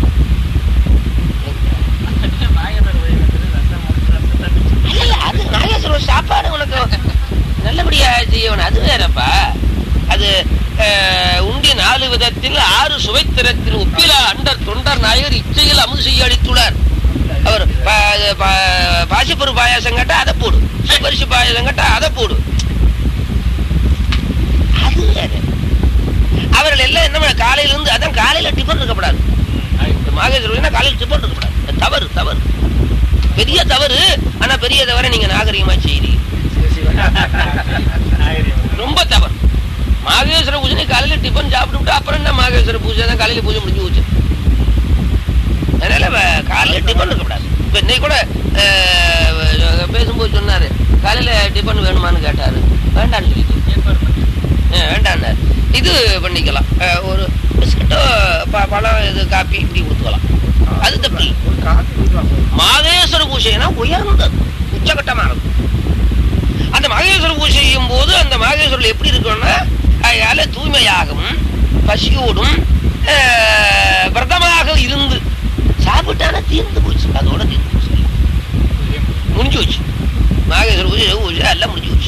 Speaker 1: இல்ல, அது நாகேஸ்வரம் சாப்பாடு உனக்கு நல்லபடியா செய்யணும் அது வேறப்பா அது அஹ், உண்டிய நாலு விதத்தில் ஆறு சுவைத்திரத்தில் ஒப்பிலா அண்டர் தொண்டர் நாயர் இச்சையில் அமுது செய்ய அளித்துள்ளார் அவர் பா- பா- பாசிப்பரு பாயாசம் கேட்டா அதை போடு பரிசு பாயாசம் கேட்டா அதை போடு அது வேற அவர்கள் எல்லாம் என்ன பண்ண- காலையில இருந்து அதான் காலையில டிஃபன் இருக்கப்படாது மாகேஸ்வரன் காலையில் டிஃபன் இருக்கக்கூடாது அது தவறு தவறு பெரிய தவறு ஆனா பெரிய தவறை நீங்க நாகரிகமா செய்றீங்க ரொம்ப தவறு மாகேஸ்வர பூஜை காலையில டிஃபன் சாப்பிட்டு அப்புறம் என்ன மாகேஸ்வர பூஜை தான் காலையில பூஜை முடிஞ்சு போச்சு அதனால வ- காலையில டிஃபன் இருக்கக்கூடாது இப்ப இன்னைக்கு கூட அஹ், பேசும்போது சொன்னாரு காலையில டிஃபன் வேணுமான்னு கேட்டாரு வேண்டான்னு சொல்லிட்டு அஹ், வேண்டான்னாரு இது பண்ணிக்கலாம் அஹ், ஒரு பிஸ்கட்டோ ப- பழம் இது காப்பி இப்படி கொடுத்துக்கலாம் அது தப்பு இல்லை. மாதேஸ்வர பூஜைனா உயர்ந்தது உச்சகட்டமானது அந்த மகேஸ்வர பூஜை செய்யும் போது அந்த மகேஸ்வரர் எப்படி இருக்கணும்னா அதனால தூய்மையாகவும் பசியோடும் ஆஹ், விரதமாக இருந்து சாப்பிட்டானா தீர்ந்து போச்சு அதோட தீர்ந்து போச்சு முடிஞ்சு போச்சு மகேஸ்வர பூஜை சிவ பூஜை எல்லாம் முடிஞ்சு போச்சு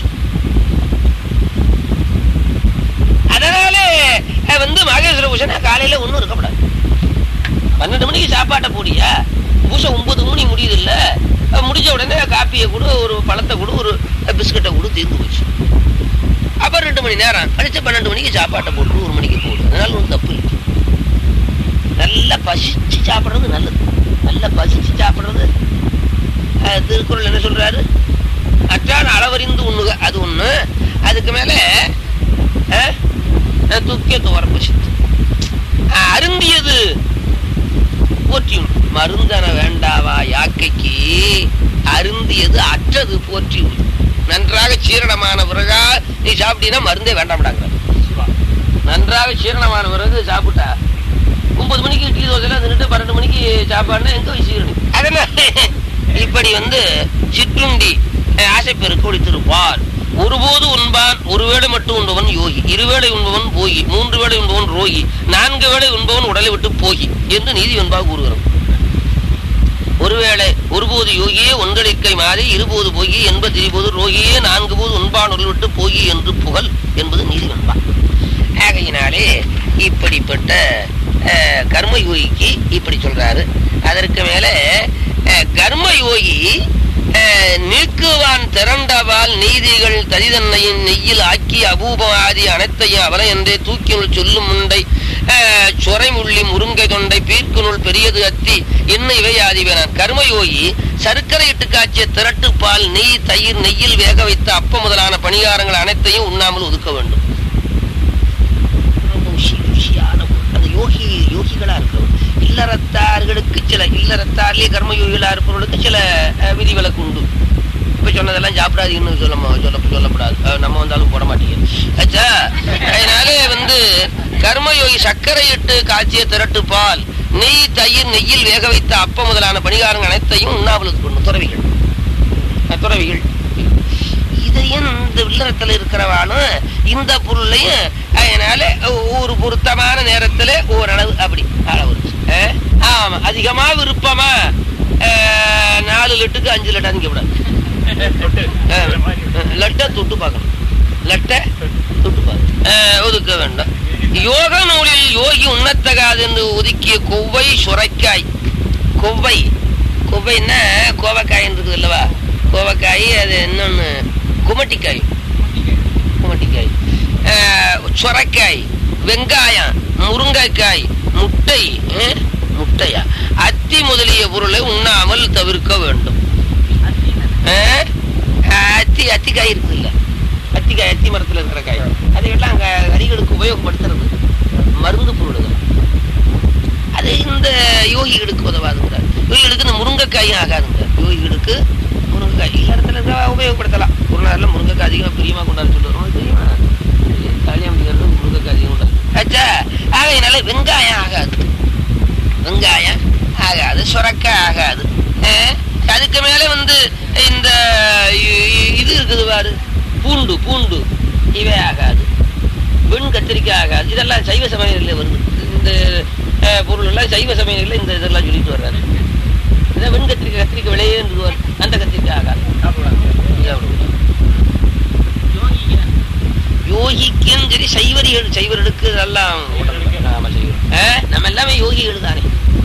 Speaker 1: அதனால அஹ், வந்து மகேஸ்வர பூஜைனா காலையில ஒண்ணும் இருக்கக்கூடாது பன்னெண்டு மணிக்கு சாப்பாட்டை போடியா பூசை ஒன்பது மணி முடியுது இல்ல அஹ் முடிஞ்ச உடனே காப்பியை கொடு ஒரு பழத்தை கொடு ஒரு பிஸ்கட்டை கொடு தீர்ந்து போச்சு அப்புறம் ரெண்டு மணி நேரம் கழிச்சு பன்னெண்டு மணிக்கு சாப்பாட்டை போட்டு ஒரு மணிக்கு போடு அதனால ஒன்றும் தப்பு இல்லை நல்லா பசிச்சு சாப்பிடுறது நல்லது நல்லா பசிச்சு சாப்பிடுறது அஹ், திருக்குறள் என்ன சொல்றாரு அற்றான் அளவறிந்து உண்ணுக அது ஒண்ணு அதுக்கு மேல அஹ், அஹ், துக்கிய துவரப்பு சித்து அஹ், அருந்தியது போற்றியும் மருந்தன வேண்டாவா யாக்கைக்கு அருந்தியது அற்றது போற்றியும் நன்றாக சீரணமான பிறகா நீ சாப்பிட்டீங்கன்னா மருந்தே வேண்டாம்டாங்க நன்றாக சீரணமான பிறகு சாப்பிட்டா ஒன்பது மணிக்கு இட்லி தோசைலாம் தின்னுட்டு பன்னெண்டு மணிக்கு சாப்பாடுனா எங்க போய் சீரணி அதனால இப்படி வந்து சிற்றுண்டி அஹ், ஆசைப்பெருக்கு ஒழித்திருப்பார் ஒருபோது உண்பான் ஒருவேளை மட்டும் உண்பவன் யோகி இருவேளை உண்பவன் போகி மூன்று வேளை உண்பவன் ரோகி நான்கு வேளை உண்பவன் உடலை விட்டு போகி என்று நீதி வெண்பாக கூறுகிறோம் ஒருவேளை ஒருபோது யோகியே ஒன்றடிக்கை மாறி இருபோது போகி என்பது இருபோது ரோகியே நான்கு போது உண்பான் உடல் விட்டு போகி என்று புகழ் என்பது நீதி வெண்பா ஆகையினாலே இப்படிப்பட்ட அஹ், கர்ம யோகிக்கு இப்படி சொல்றாரு அதற்கு மேல அஹ், கர்ம யோகி அஹ், நீக்குவான் திரண்டவால் நீதிகள் தரிதன்னையின் நெய்யில் ஆக்கி அபூபம் ஆதி அனைத்தையும் அவனை என்றே தூக்கினுள் சொல்லும் முண்டை அஹ், சுரை முள்ளி முருங்கை தொண்டை பீர்க்குனுள் பெரியது அத்தி என்ன இவை ஆதிவனான் கர்மயோகி சர்க்கரை இட்டு காய்ச்சிய திரட்டு பால் நெய் தயிர் நெய்யில் வேக வைத்த அப்ப முதலான பணிகாரங்கள் அனைத்தையும் உண்ணாமல் ஒதுக்க வேண்டும் ரொம்ப ருசி- ருசியான பொருள். அந்த யோகி யோகிகளா இருக்கிறவங்க இல்லறத்தார்களுக்கு சில இல்லறத்தார்லயே கர்ம யோகிகளா இருப்பவர்களுக்கு சில அஹ், விதிவிலக்கு உண்டு இப்ப சொன்னதெல்லாம் சாப்பிடாதீங்கன்னு சொல்ல சொல்ல சொல்லப்படாது அஹ், நம்ம வந்தாலும் போட மாட்டீங்க ஆச்சா அதனால வந்து கர்மயோகி சர்க்கரை இட்டு காய்ச்சிய திரட்டு பால் நெய் தயிர் நெய்யில் வேக வைத்த அப்ப முதலான பணிகாரங்கள் அனைத்தையும் உண்ணாவிலுக்கு கொண்டு துறவிகள் அஹ், துறவிகள் இதையும் இந்த இல்லறத்துல இருக்கிறவானும் இந்த பொருளையும் அதனால ஒரு பொருத்தமான நேரத்துல ஓரளவு அப்படி அளவு இருக்கு. அஹ், ஆமா அதிகமா விருப்பமா அஹ், நாலு லிட்டுக்கு அஞ்சு லிட்டர் அங்கே விடாது லட்டை தொட்டு பார்க்கணும் லட்டை தொட்டு பார்க்கணும் அஹ், ஒதுக்க வேண்டாம் யோக நூலில் யோகி உண்ணத்தகாது என்று ஒதுக்கிய கொவ்வை சுரைக்காய் கொவ்வை கொவ்வைன்னா கோவக்காய் இருக்குது அல்லவா கோவக்காய் அது இன்னொன்னு குமட்டிக்காய் குமட்டிக்காய் அஹ், சுரைக்காய் வெங்காயம் முருங்கைக்காய் முட்டை அஹ், முட்டையா அத்தி முதலிய பொருளை உண்ணாமல் தவிர்க்க வேண்டும் அஹ், அத்தி அத்திக்காய் இருக்குது இல்ல அத்திக்காய் அத்தி மரத்துல இருக்கிற காய் அதையெல்லாம் அங்க அடிகளுக்கு உபயோகப்படுத்துறது மருந்து பொருளுகள் அது இந்த யோகிகளுக்கு உதவாதுங்கிறார் யோகிகளுக்கு இந்த முருங்கைக்காயும் ஆகாதுங்க யோகிகளுக்கு முருங்கைக்காய் இல்லறத்துல இருக்கிற உபயோகப்படுத்தலாம் ஒரு நாள்ல முருங்கைக்காய் அதிகமா பிரியமா கொண்டாட சொல்லுவாங்க உங்களுக்கு தெரியுமா கல்யாணம் முருங்கைக்காய் அதிகம் கொண்டாடு ஆச்சா ஆகையினால வெங்காயம் ஆகாது வெங்காயம் ஆகாது சுரக்காய் ஆகாது அஹ், அதுக்கு மேல வந்து இந்த இ- இ- இது இருக்குது பாரு பூண்டு பூண்டு இவை ஆகாது வெண் கத்திரிக்காய் ஆகாது இதெல்லாம் சைவ சமையலில் வருது இந்த அஹ், பொருள் எல்லாம் சைவ சமையலில் இந்த இதெல்லாம் சொல்லிட்டு வர்றாரு இந்த வெண் கத்திரிக்காய் கத்திரிக்காய் விளையேன்றுவார் அந்த கத்திரிக்காய் ஆகாது சாப்பிடக்கூடாது. யோகிக்கும் சரி சைவரிகள் சைவர்களுக்கு இதெல்லாம் உடம்பு. ஆமா சைவர் அஹ், நம்ம எல்லாமே யோகிகள் தானே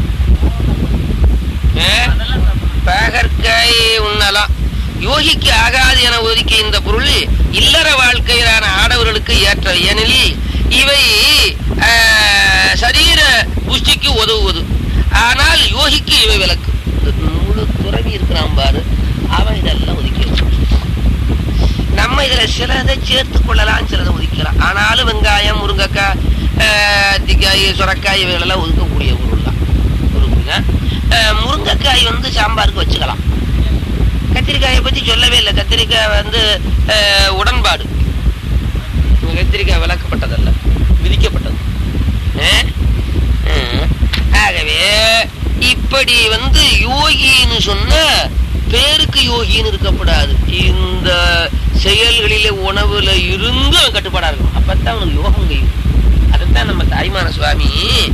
Speaker 1: அஹ், பாகற்காய் உண்ணலாம் யோகிக்கு ஆகாது என ஒதுக்கிய இந்த பொருள் இல்லற வாழ்க்கையிலான ஆடவர்களுக்கு ஏற்ற ஏனெனில் இவை ஆஹ், சரீர புஷ்டிக்கு உதவுவது ஆனால் யோகிக்கு இவை விளக்கு இந்த முழு துறவி இருக்கிறான் பாரு அவன் இதெல்லாம் ஒதுக்கி வச்சான். நம்ம இதுல சிலதை சேர்த்து கொள்ளலாம் சிலதை ஒதுக்கலாம் ஆனாலும் வெங்காயம் முருங்கைக்காய் ஆஹ், அத்திக்காய் சுரக்காய் இவைகளெல்லாம் ஒதுக்கக்கூடிய பொருள் தான் ஒதுக்குங்க. ஆஹ், முருங்கைக்காய் வந்து சாம்பாருக்கு வச்சுக்கலாம் கத்திரிக்காயை பத்தி சொல்லவே இல்லை கத்திரிக்காய் வந்து ஆஹ், உடன்பாடு கத்திரிக்காய் விளக்கப்பட்டதல்ல விதிக்கப்பட்டது ஆஹ்? ஆஹ். ஆகவே இப்படி வந்து யோகின்னு சொன்ன பேருக்கு யோகின்னு இருக்கப்படாது இந்த செயல்களிலே உணவுல இருந்து அவன் கட்டுப்பாடா இருக்கணும் அப்பதான் அவனுக்கு யோகம் கையும் அதைத்தான் நம்ம தாய்மான சுவாமி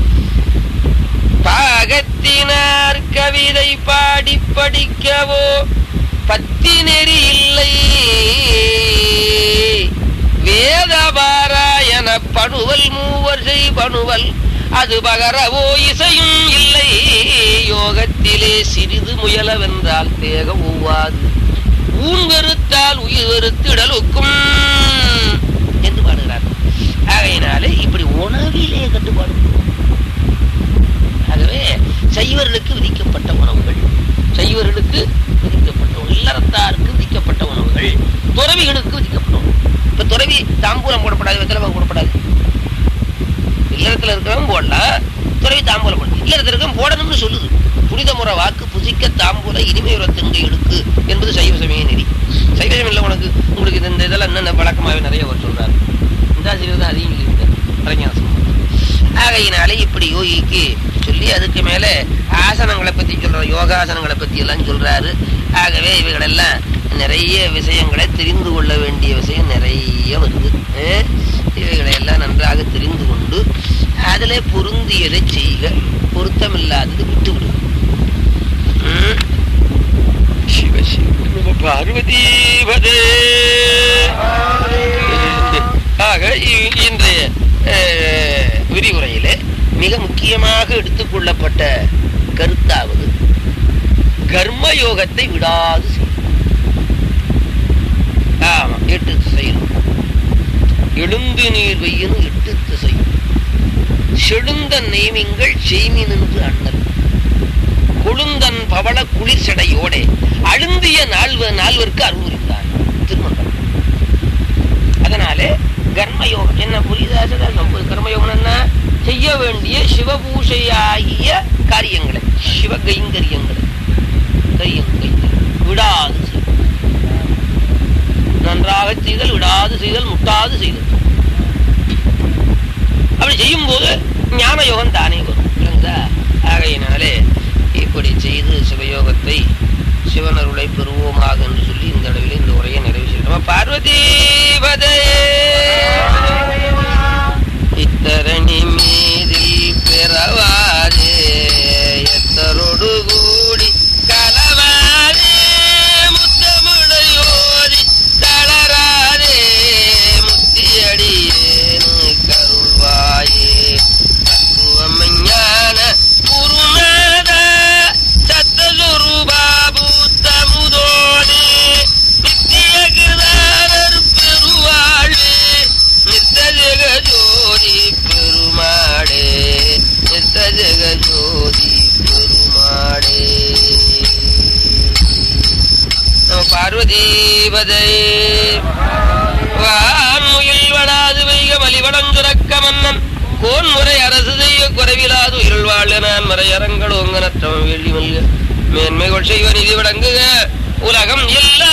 Speaker 1: பாகத்தினார் கவிதை பாடி படிக்கவோ பத்தி நெறி இல்லை வேதபாராயண பணுவல் மூவர் செய் பணுவல் அது பகரவோ இசையும் இல்லை யோகத்திலே சிறிது முயலவென்றால் தேக ஒவ்வாது ஊன் வெறுத்தால் உயிர் வெறுத்திடலுக்கும் என்று பாடுகிறார் ஆகையினாலே இப்படி உணவிலே கட்டுப்பாடு ஆகவே சைவர்களுக்கு விதிக்கப்பட்ட உணவுகள் சைவர்களுக்கு விதிக்கப்பட்ட உணவு. இல்லறத்தாருக்கு விதிக்கப்பட்ட உணவுகள் துறவிகளுக்கு விதிக்கப்பட்ட உணவு இப்ப துறவி தாம்பூலம் போடப்படாது வெத்தலை போடப்படாது இல்லறத்துல இருக்கிறவன் போடலாம் துறவி தாம்பூலம் போட இல்லறத்துல இருக்கவன் போடணும்னு சொல்லுது புனித முறை வாக்கு புசிக்க தாம்பூல இனிமையுற திங்கை எடுக்கு என்பது சைவ சமய நெறி சைவ சமயம் இல்லை உனக்கு உங்களுக்கு இந்த- இந்த இதெல்லாம் என்னென்ன பழக்கமாகவே நிறைய அவர் சொல்றாரு இந்த ஆசிரியர் தான் அதிகம் சொல்லியிருக்காரு கலைஞாசம் ஆகையினாலே இப்படி யோகிக்கு சொல்லி அதுக்கு மேல ஆசனங்களை பத்தி சொல்ற யோகாசனங்களை பத்தி எல்லாம் சொல்றாரு ஆகவே இவைகளெல்லாம் நிறைய விஷயங்களை தெரிந்து கொள்ள வேண்டிய விஷயம் நிறைய வருது அஹ் இவைகளை எல்லாம் நன்றாக தெரிந்து கொண்டு அதுல பொருந்தியதை செய்க பொருத்தமில்லாதது விட்டு விடு ம். சிவ சிவ நம பார்வதி பதே ஆக இ- இன்றைய அஹ், விரிவுரையிலே மிக முக்கியமாக எடுத்துக்கொள்ளப்பட்ட கருத்தாவது கர்ம யோகத்தை விடாது செய்யும் ஆமா எட்டு திசையிலும் எழுந்து நீர் வெய்யனும் எட்டு திசையும் செழுந்த நெய்மிங்கள் செய்மி நின்று அண்ணல் கொழுந்தன் பவள குளிர் செடையோடே அழுந்திய நால்வ நால்வருக்கு அருள் புரிந்தான் திருமணம் அதனாலே கர்மயோகம் என்ன புரியுதா சதா? நம்ம கர்மயோகம் என்ன செய்ய வேண்டிய சிவபூஷையாகிய காரியங்களை சிவ கைங்கரியங்களை கையும் கைங்கரியம் விடாது செய்தல். நன்றாக செய்தல் விடாது செய்தல் முட்டாது செய்தல் அப்படி செய்யும் போது ஞான யோகம் தானே வரும் புரியுதா? ஆகையினாலே இப்படி செய்து சிவயோகத்தை சிவனருளை பெறுவோமாக என்று சொல்லி இந்த அளவில் இந்த உரையை நிறைவு செய்யணும் பார்வதி இத்தரணி மீதில் பிறவாதே எத்தரோடு கூடி கலவாதே முத்தமுடையோதி தளராதே முத்தியடியேனு கருள்வாயே தத்துவமஞான குருநாத சத்தசுரூபா பூத்தமுதோனே நித்திய கிருதாரர் பெருவாழ்வே நித்த ஜெகஜோதி பெருமாடே நித்த ஜெகஜோதி பெருமாடே நம பார்வதீபதே வான்முகில் வடாது வைக மலிவடஞ்சுரக்க மன்னன் கோன் முறை அரசு செய்ய குறைவிலாது உயிர் வாழ நான் மறையரங்கள் ஒங்கனற்றம் வெள்ளி மல்க மேன்மைகள் செய்வ நிதி விளங்குக உலகம் எல்லா